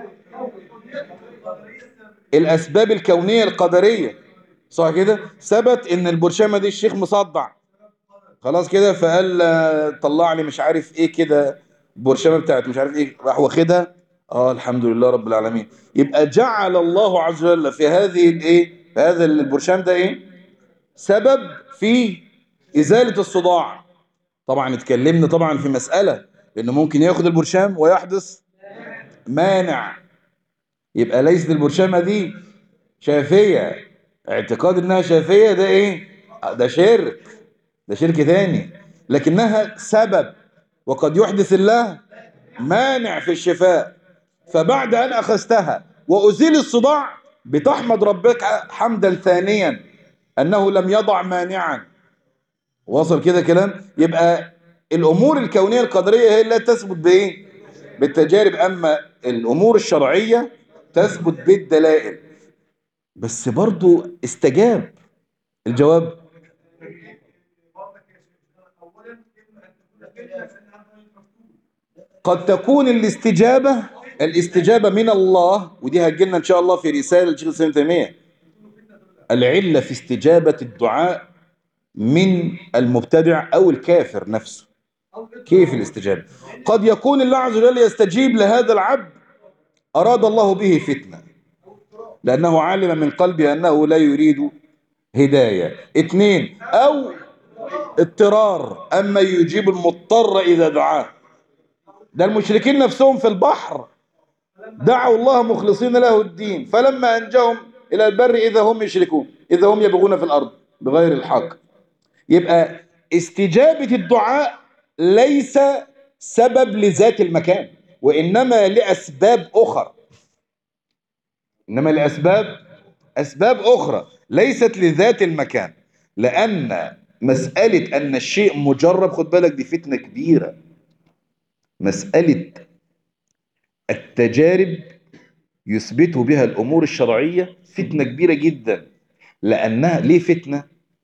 الاسباب الكونية القدرية صح كده ثبت ان البرشامة دي الشيخ مصدع خلاص كده فقال آه، طلع لي مش عارف ايه كده برشامة بتاعت مش عارف ايه راح واخدها اه الحمد لله رب العالمين يبقى جعل الله عز وجل في هذه الايه في هذا البرشام ده ايه سبب في ازالة الصداع طبعا اتكلمنا طبعا في مسألة انه ممكن ياخد البرشام ويحدث مانع يبقى ليست البرشامة دي شافية اعتقاد انها شافية ده ايه ده شرك ده شرك تاني لكنها سبب وقد يحدث الله مانع في الشفاء فبعد أن أخذتها وأزيل الصداع بتحمد ربك حمدا ثانيا أنه لم يضع مانعا وصل كده كلام يبقى الأمور الكونية القدرية هي اللي تثبت بإيه بالتجارب أما الأمور الشرعية تثبت بالدلائل بس برضو استجاب الجواب قد تكون الاستجابة الاستجابة من الله ودي هتجيلنا إن شاء الله في رسالة الشيخ الإسلام تيمية العلة في استجابة الدعاء من المبتدع أو الكافر نفسه كيف الاستجابة قد يكون الله عز وجل يستجيب لهذا العبد أراد الله به فتنة لأنه علم من قلبه أنه لا يريد هداية اثنين أو اضطرار أما يجيب المضطر إذا دعاه ده المشركين نفسهم في البحر دعوا الله مخلصين له الدين فلما أنجهم إلى البر إذا هم يشركون إذا هم يبغون في الأرض بغير الحق يبقى استجابة الدعاء ليس سبب لذات المكان وإنما لأسباب أخرى إنما لأسباب أسباب أخرى ليست لذات المكان لأن مسألة أن الشيء مجرب خد بالك دي فتنة كبيرة مسألة التجارب يثبت بها الأمور الشرعية فتنة كبيرة جدا لأنها ليه فتنة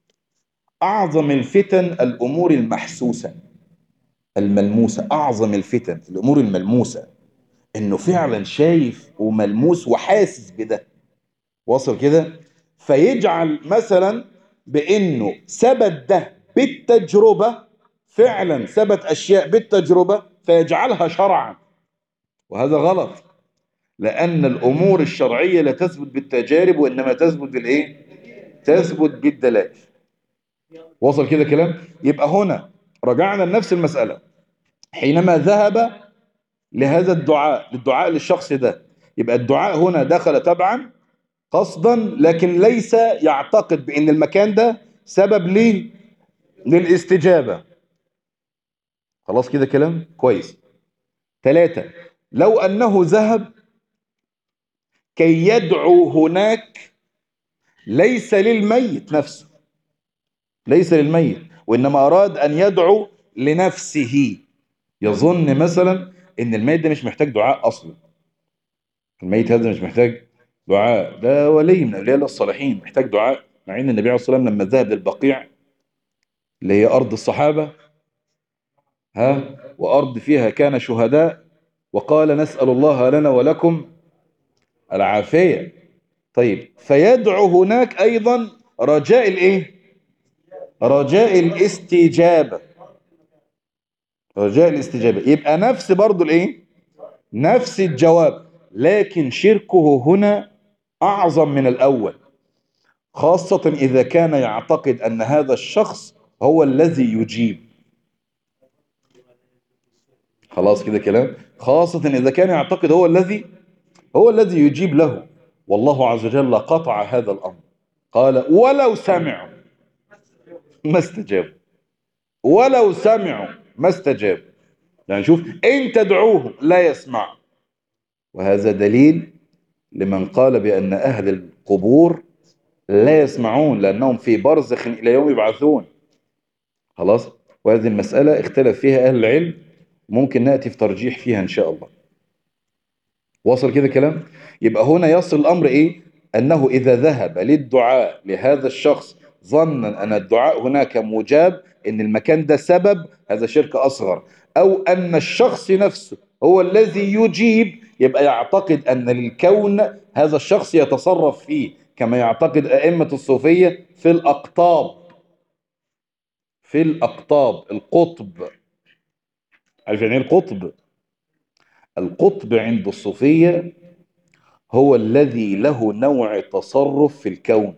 أعظم الفتن الأمور المحسوسة الملموسة أعظم الفتن الأمور الملموسة إنه فعلا شايف وملموس وحاسس بده وصل كده فيجعل مثلا بإنه ثبت ده بالتجربة فعلا ثبت أشياء بالتجربة فيجعلها شرعا وهذا غلط لأن الأمور الشرعية لا تثبت بالتجارب وإنما تثبت بالإيه؟ تثبت بالدلائل وصل كده كلام؟ يبقى هنا رجعنا لنفس المسألة حينما ذهب لهذا الدعاء للدعاء للشخص ده يبقى الدعاء هنا دخل تبعا قصدا لكن ليس يعتقد بأن المكان ده سبب ليه للاستجابة خلاص كده كلام كويس ثلاثة لو أنه ذهب كي يدعو هناك ليس للميت نفسه ليس للميت وإنما أراد أن يدعو لنفسه يظن مثلا إن الميت ده مش محتاج دعاء أصلا الميت هذا مش محتاج دعاء ده ولي من أولياء الله الصالحين محتاج دعاء مع إن النبي عليه الصلاة والسلام لما ذهب للبقيع اللي هي أرض الصحابة ها وأرض فيها كان شهداء وقال نسأل الله لنا ولكم العافية طيب فيدعو هناك أيضا رجاء الإيه رجاء الاستجابة رجاء الاستجابة يبقى نفس برضو الإيه نفس الجواب لكن شركه هنا أعظم من الأول خاصة إذا كان يعتقد أن هذا الشخص هو الذي يجيب خلاص كده كلام خاصة إذا كان يعتقد هو الذي هو الذي يجيب له والله عز وجل قطع هذا الأمر قال ولو سمعوا ما استجابوا ولو سمعوا ما استجابوا يعني شوف إن تدعوهم لا يسمع وهذا دليل لمن قال بأن أهل القبور لا يسمعون لأنهم في برزخ إلى يوم يبعثون خلاص وهذه المسألة اختلف فيها أهل العلم ممكن نأتي في ترجيح فيها إن شاء الله وصل كده كلام يبقى هنا يصل الأمر إيه أنه إذا ذهب للدعاء لهذا الشخص ظنا أن الدعاء هناك مجاب أن المكان ده سبب هذا شرك أصغر أو أن الشخص نفسه هو الذي يجيب يبقى يعتقد أن للكون هذا الشخص يتصرف فيه كما يعتقد أئمة الصوفية في الأقطاب في الأقطاب القطب عارف يعني ايه القطب القطب عند الصوفية هو الذي له نوع تصرف في الكون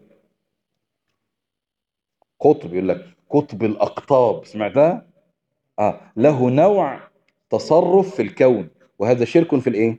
قطب يقول لك قطب الأقطاب سمعتها؟ آه له نوع تصرف في الكون وهذا شرك في الايه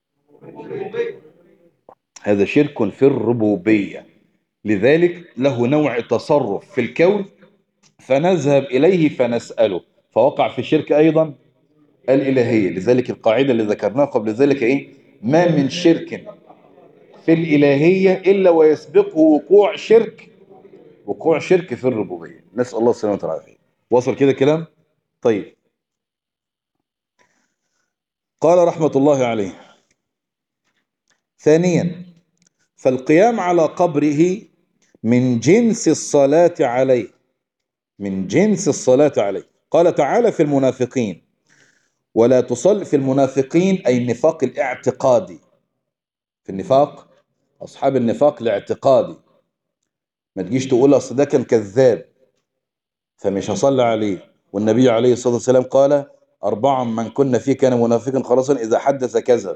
هذا شرك في الربوبية لذلك له نوع تصرف في الكون فنذهب إليه فنسأله فوقع في الشرك أيضا الإلهية لذلك القاعدة اللي ذكرناها قبل ذلك إيه ما من شرك في الإلهية إلا ويسبقه وقوع شرك وقوع شرك في الربوبية نسأل الله السلامة والعافية وصل كده كلام طيب قال رحمة الله عليه ثانيا فالقيام على قبره من جنس الصلاة عليه من جنس الصلاة عليه قال تعالى في المنافقين ولا تصل في المنافقين أي النفاق الاعتقادي في النفاق أصحاب النفاق الاعتقادي ما تجيش تقول أصل ده كان كذاب فمش هصلي عليه والنبي عليه الصلاة والسلام قال أربعا من كنا فيه كان منافقا خلاصا إذا حدث كذب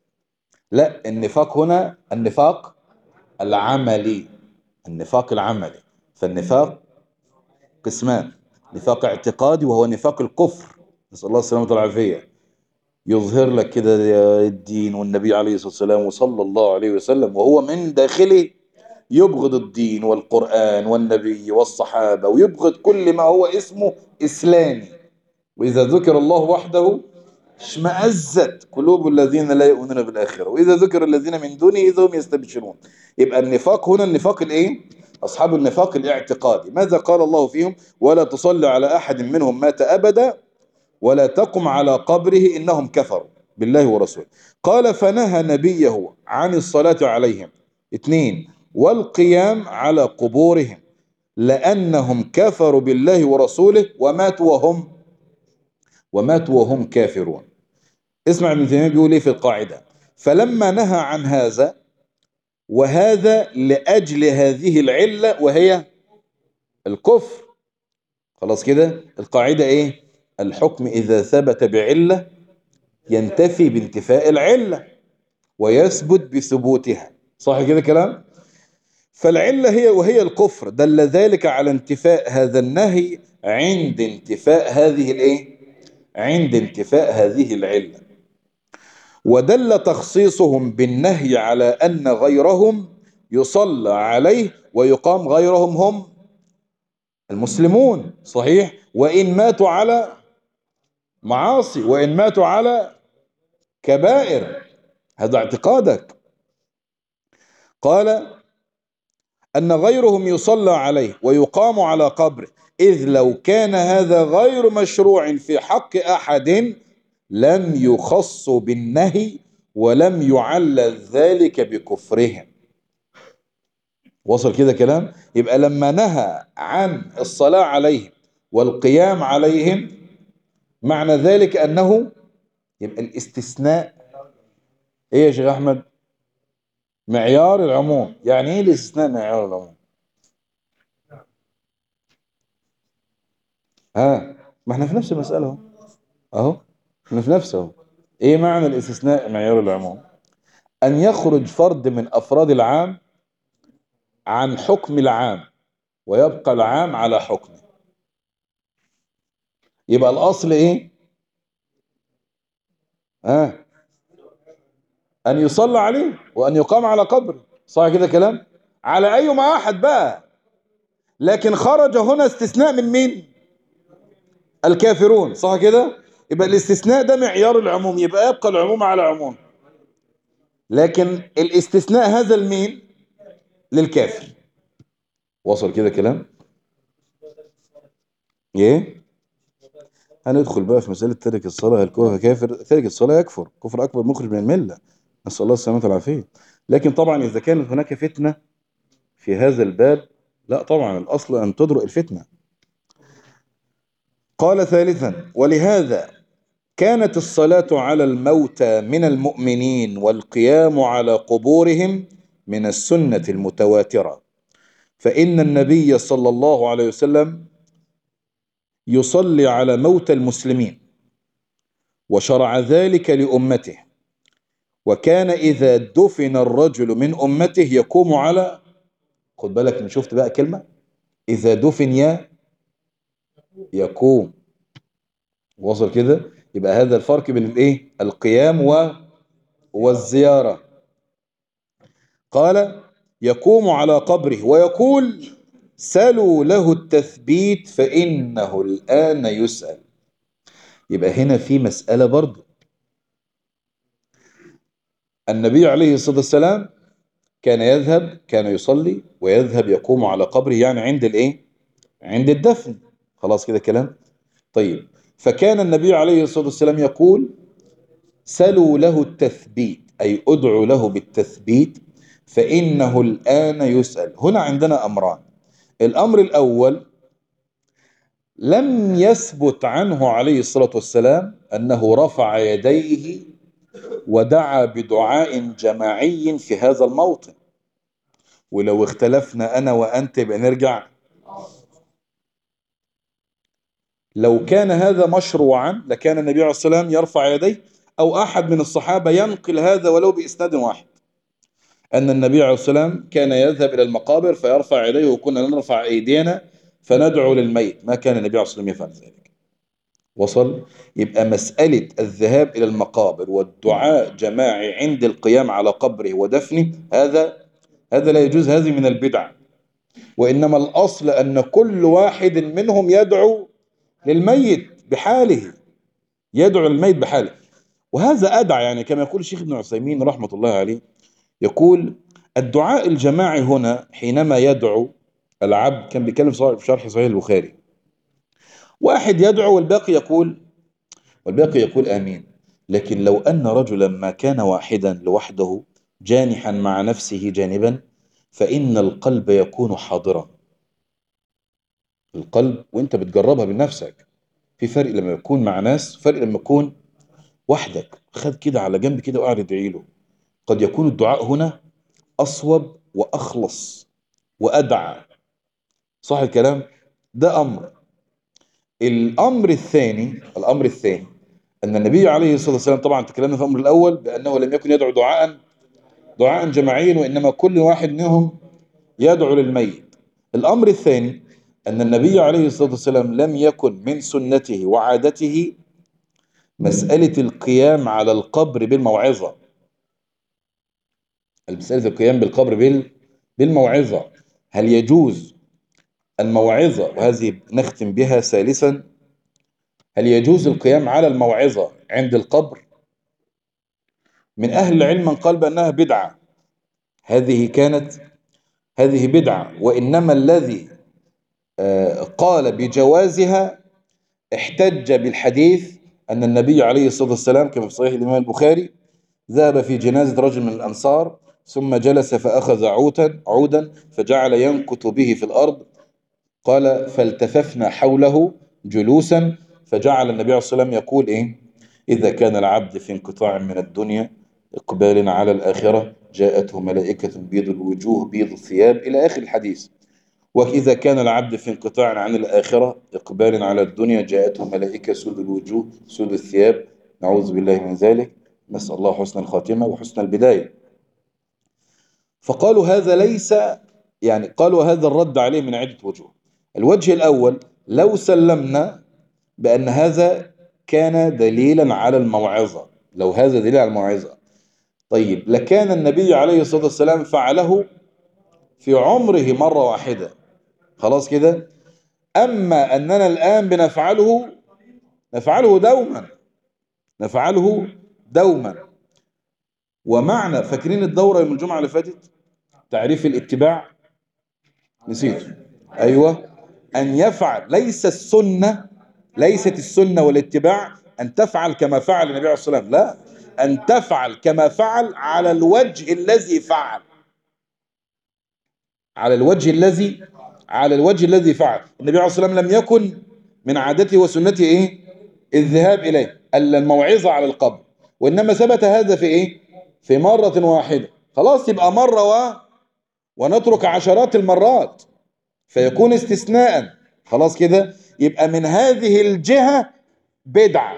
لا النفاق هنا النفاق العملي النفاق العملي فالنفاق قسمان نفاق اعتقادي وهو نفاق الكفر نسأل الله السلامة والعافية يظهر لك كده الدين والنبي عليه الصلاة والسلام وصلى الله عليه وسلم وهو من داخله يبغض الدين والقرآن والنبي والصحابة ويبغض كل ما هو اسمه إسلامي وإذا ذكر الله وحده اشمأزت قلوب الذين لا يؤمنون بالآخرة وإذا ذكر الذين من دونه إذا هم يستبشرون يبقى النفاق هنا النفاق الإيه؟ أصحاب النفاق الاعتقادي ماذا قال الله فيهم ولا تصلي على أحد منهم مات أبدا ولا تقم على قبره إنهم كفروا بالله ورسوله قال فنهى نبيه عن الصلاة عليهم اثنين والقيام على قبورهم لأنهم كفروا بالله ورسوله وماتوا وهم وماتوا وهم كافرون اسمع ابن تيمية بيقول ايه في القاعدة فلما نهى عن هذا وهذا لأجل هذه العلة وهي الكفر خلاص كده القاعدة ايه الحكم إذا ثبت بعلة ينتفي بانتفاء العلة ويثبت بثبوتها صح كده كلام فالعلة هي وهي الكفر دل ذلك على انتفاء هذا النهي عند انتفاء هذه الايه عند انتفاء هذه العلة ودل تخصيصهم بالنهي على أن غيرهم يصلى عليه ويقام غيرهم هم المسلمون صحيح وإن ماتوا على معاصي وإن ماتوا على كبائر هذا اعتقادك قال أن غيرهم يصلى عليه ويقام على قبره إذ لو كان هذا غير مشروع في حق أحد لم يخص بالنهي ولم يعلل ذلك بكفرهم وصل كده كلام يبقى لما نهى عن الصلاة عليهم والقيام عليهم معنى ذلك أنه يبقى الاستثناء ايه يا شيخ أحمد معيار العموم يعني ايه الاستثناء معيار العموم ها ما احنا في نفس المسألة اهو اهو احنا في نفسه اهو ايه معنى الاستثناء معيار العموم ان يخرج فرد من افراد العام عن حكم العام ويبقى العام على حكمه يبقى الاصل ايه ها ان يصلى عليه وان يقام على قبره صح كده كلام على اي ما احد بقى لكن خرج هنا استثناء من مين الكافرون صح كده يبقى الاستثناء ده معيار العموم يبقى يبقى العموم على عموم لكن الاستثناء هذا المين للكافر وصل كده كلام ايه هندخل بقى في مسألة ترك الصلاة هل هو كافر ترك الصلاة يكفر كفر أكبر مخرج من الملة نسأل الله السلامة والعافية لكن طبعا إذا كانت هناك فتنة في هذا الباب لا طبعا الأصل أن تدرؤ الفتنة قال ثالثا ولهذا كانت الصلاة على الموتى من المؤمنين والقيام على قبورهم من السنة المتواترة فإن النبي صلى الله عليه وسلم يصلي على موتى المسلمين وشرع ذلك لأمته وكان إذا دفن الرجل من أمته يقوم على خد بالك من شفت بقى كلمة إذا دفن يا يقوم وصل كده يبقى هذا الفرق بين الايه القيام و والزيارة قال يقوم على قبره ويقول سلوا له التثبيت فإنه الآن يسأل يبقى هنا في مسألة برضو النبي عليه الصلاة والسلام كان يذهب كان يصلي ويذهب يقوم على قبره يعني عند الايه عند الدفن خلاص كده كلام طيب فكان النبي عليه الصلاة والسلام يقول سلوا له التثبيت أي ادعوا له بالتثبيت فإنه الآن يسأل هنا عندنا أمران الأمر الأول لم يثبت عنه عليه الصلاة والسلام أنه رفع يديه ودعا بدعاء جماعي في هذا الموطن ولو اختلفنا أنا وأنت يبقى نرجع لو كان هذا مشروعا لكان النبي عليه الصلاة والسلام يرفع يديه أو أحد من الصحابة ينقل هذا ولو بإسناد واحد أن النبي عليه الصلاة والسلام كان يذهب إلى المقابر فيرفع يديه وكنا نرفع أيدينا فندعو للميت ما كان النبي عليه الصلاة والسلام يفعل ذلك وصل يبقى مسألة الذهاب إلى المقابر والدعاء جماعي عند القيام على قبره ودفنه هذا هذا لا يجوز هذه من البدع وإنما الأصل أن كل واحد منهم يدعو للميت بحاله يدعو للميت بحاله وهذا أدعى يعني كما يقول الشيخ ابن عثيمين رحمة الله عليه يقول الدعاء الجماعي هنا حينما يدعو العبد كان بيتكلم في شرح صحيح البخاري واحد يدعو والباقي يقول والباقي يقول آمين لكن لو أن رجلا ما كان واحدا لوحده جانحا مع نفسه جانبا فإن القلب يكون حاضرا القلب وانت بتجربها بنفسك في فرق لما يكون مع ناس فرق لما يكون وحدك خد كده على جنب كده وقاعد يدعي له قد يكون الدعاء هنا أصوب وأخلص وأدعى صح الكلام ده أمر الأمر الثاني الأمر الثاني أن النبي عليه الصلاة والسلام طبعا تكلمنا في الأمر الأول بأنه لم يكن يدعو دعاء دعاء جماعيا وإنما كل واحد منهم يدعو للميت الأمر الثاني أن النبي عليه الصلاة والسلام لم يكن من سنته وعادته مسألة القيام على القبر بالموعظة مسألة القيام بالقبر بالموعظة هل يجوز الموعظة وهذه نختم بها ثالثا هل يجوز القيام على الموعظة عند القبر من أهل العلم من قال بأنها بدعة هذه كانت هذه بدعة وإنما الذي قال بجوازها احتج بالحديث أن النبي عليه الصلاة والسلام كما في صحيح الإمام البخاري ذهب في جنازة رجل من الأنصار ثم جلس فأخذ عودا عودا فجعل ينكت به في الأرض قال فالتففنا حوله جلوسا فجعل النبي عليه الصلاة والسلام يقول إيه إذا كان العبد في انقطاع من الدنيا إقبال على الآخرة جاءته ملائكة بيض الوجوه بيض الثياب إلى آخر الحديث وإذا كان العبد في انقطاع عن الآخرة إقبال على الدنيا جاءته ملائكة سود الوجوه سود الثياب نعوذ بالله من ذلك نسأل الله حسن الخاتمة وحسن البداية فقالوا هذا ليس يعني قالوا هذا الرد عليه من عدة وجوه الوجه الأول لو سلمنا بأن هذا كان دليلا على الموعظة لو هذا دليل على الموعظة طيب لكان النبي عليه الصلاة والسلام فعله في عمره مرة واحدة خلاص كده أما أننا الآن بنفعله نفعله دوما نفعله دوما ومعنى فاكرين الدورة يوم الجمعة اللي فاتت تعريف الاتباع نسيت أيوة أن يفعل ليس السنة ليست السنة والاتباع أن تفعل كما فعل النبي عليه الصلاة والسلام لا أن تفعل كما فعل على الوجه الذي فعل على الوجه الذي على الوجه الذي فعل النبي عليه الصلاة والسلام لم يكن من عادته وسنته إيه الذهاب إليه الموعظة على القبر وإنما ثبت هذا في إيه في مرة واحدة خلاص يبقى مرة و... ونترك عشرات المرات فيكون استثناء خلاص كده يبقى من هذه الجهة بدعة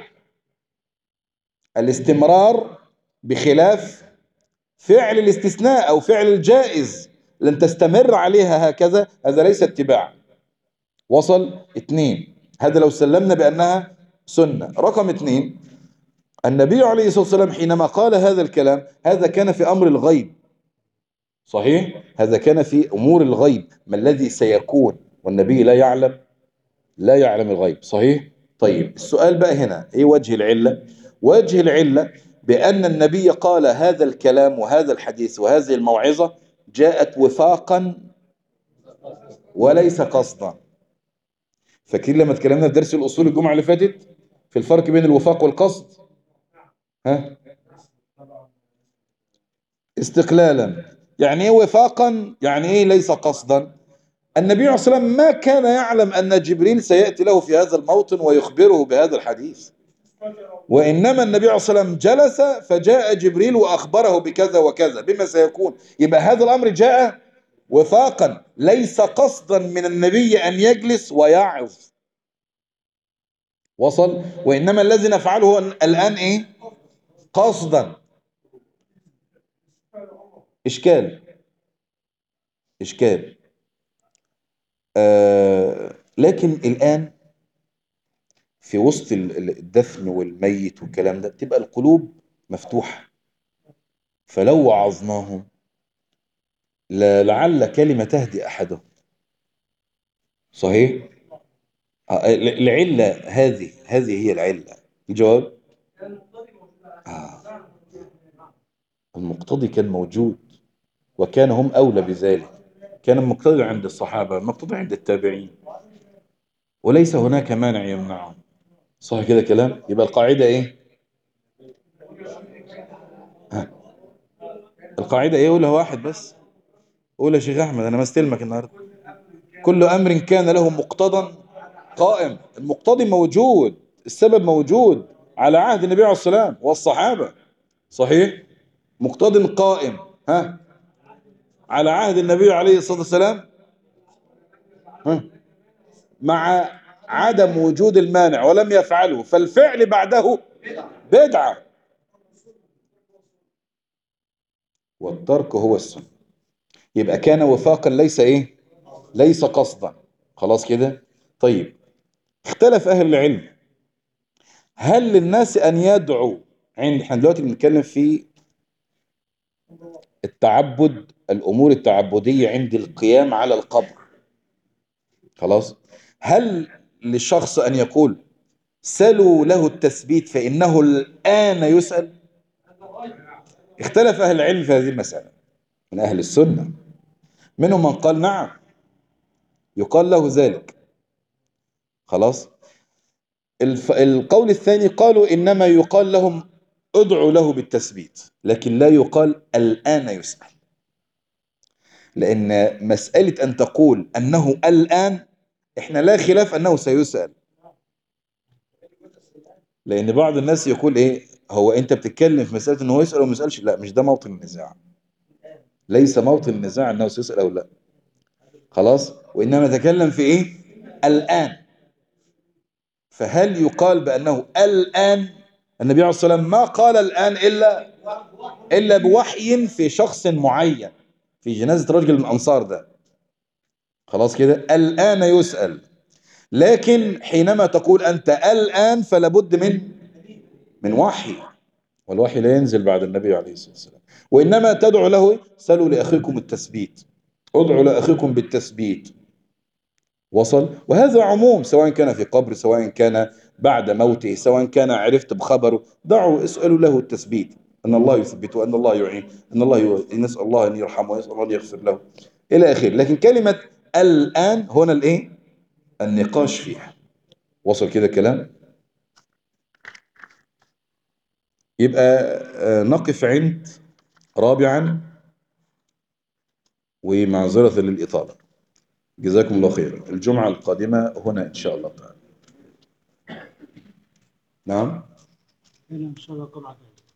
الاستمرار بخلاف فعل الاستثناء أو فعل الجائز لن تستمر عليها هكذا هذا ليس اتباع وصل اثنين هذا لو سلمنا بأنها سنة رقم اثنين النبي عليه الصلاة والسلام حينما قال هذا الكلام هذا كان في أمر الغيب صحيح هذا كان في أمور الغيب ما الذي سيكون والنبي لا يعلم لا يعلم الغيب صحيح طيب السؤال بقى هنا ايه وجه العلة وجه العلة بأن النبي قال هذا الكلام وهذا الحديث وهذه الموعظة جاءت وفاقا وليس قصدا فاكرين لما اتكلمنا في درس الأصول الجمعة اللي فاتت في الفرق بين الوفاق والقصد ها استقلالا يعني ايه وفاقا يعني ايه ليس قصدا النبي عليه الصلاة والسلام ما كان يعلم أن جبريل سيأتي له في هذا الموطن ويخبره بهذا الحديث وإنما النبي عليه الصلاة والسلام جلس فجاء جبريل وأخبره بكذا وكذا بما سيكون يبقى هذا الأمر جاء وفاقا ليس قصدا من النبي أن يجلس ويعظ وصل وإنما الذي نفعله الآن إيه قصدا إشكال إشكال آه لكن الآن في وسط الدفن والميت والكلام ده بتبقى القلوب مفتوحة فلو وعظناهم لعل كلمة تهدي أحدهم صحيح آه العلة هذه هذه هي العلة الجواب آه. المقتضي كان موجود وكان هم أولى بذلك كان المقتضي عند الصحابة المقتضي عند التابعين وليس هناك مانع يمنعهم صح كده كلام يبقى القاعدة ايه ها. القاعدة ايه قولها واحد بس قول يا شيخ احمد انا مستلمك النهاردة كل امر كان له مقتضى قائم المقتضي موجود السبب موجود على عهد النبي عليه الصلاة والسلام والصحابة صحيح مقتضى قائم ها على عهد النبي عليه الصلاة والسلام ها مع عدم وجود المانع ولم يفعله فالفعل بعده بدعة والترك هو السنة يبقى كان وفاقا ليس ايه ليس قصدا خلاص كده طيب اختلف اهل العلم هل للناس ان يدعوا عند احنا دلوقتي بنتكلم في التعبد الامور التعبدية عند القيام على القبر خلاص هل للشخص أن يقول سلوا له التثبيت فإنه الآن يسأل اختلف أهل العلم في هذه المسألة من أهل السنة منهم من قال نعم يقال له ذلك خلاص الف... القول الثاني قالوا إنما يقال لهم ادعوا له بالتثبيت لكن لا يقال الآن يسأل لأن مسألة أن تقول أنه الآن احنا لا خلاف انه سيسأل لان بعض الناس يقول ايه هو انت بتتكلم في مسألة انه يسأل وما يسألش لا مش ده موطن النزاع ليس موطن النزاع انه سيسأل او لا خلاص وانما نتكلم في ايه الان فهل يقال بانه الان النبي عليه الصلاة والسلام ما قال الان الا الا بوحي في شخص معين في جنازة رجل من الانصار ده خلاص كده الآن يسأل لكن حينما تقول أنت الآن فلابد من من وحي والوحي لا ينزل بعد النبي عليه الصلاة والسلام وإنما تدعو له سلوا لأخيكم التثبيت ادعوا لأخيكم بالتثبيت وصل وهذا عموم سواء كان في قبر سواء كان بعد موته سواء كان عرفت بخبره دعوا اسألوا له التثبيت أن الله يثبت وأن الله يعين أن الله نسأل الله أن يرحمه ونسأل الله أن يغفر له إلى آخره لكن كلمة الآن هنا الايه النقاش فيها وصل كده الكلام يبقى نقف عند رابعا ومعذرة للإطالة جزاكم الله خير الجمعة القادمة هنا إن شاء الله تعالى نعم هنا إن شاء الله طبعا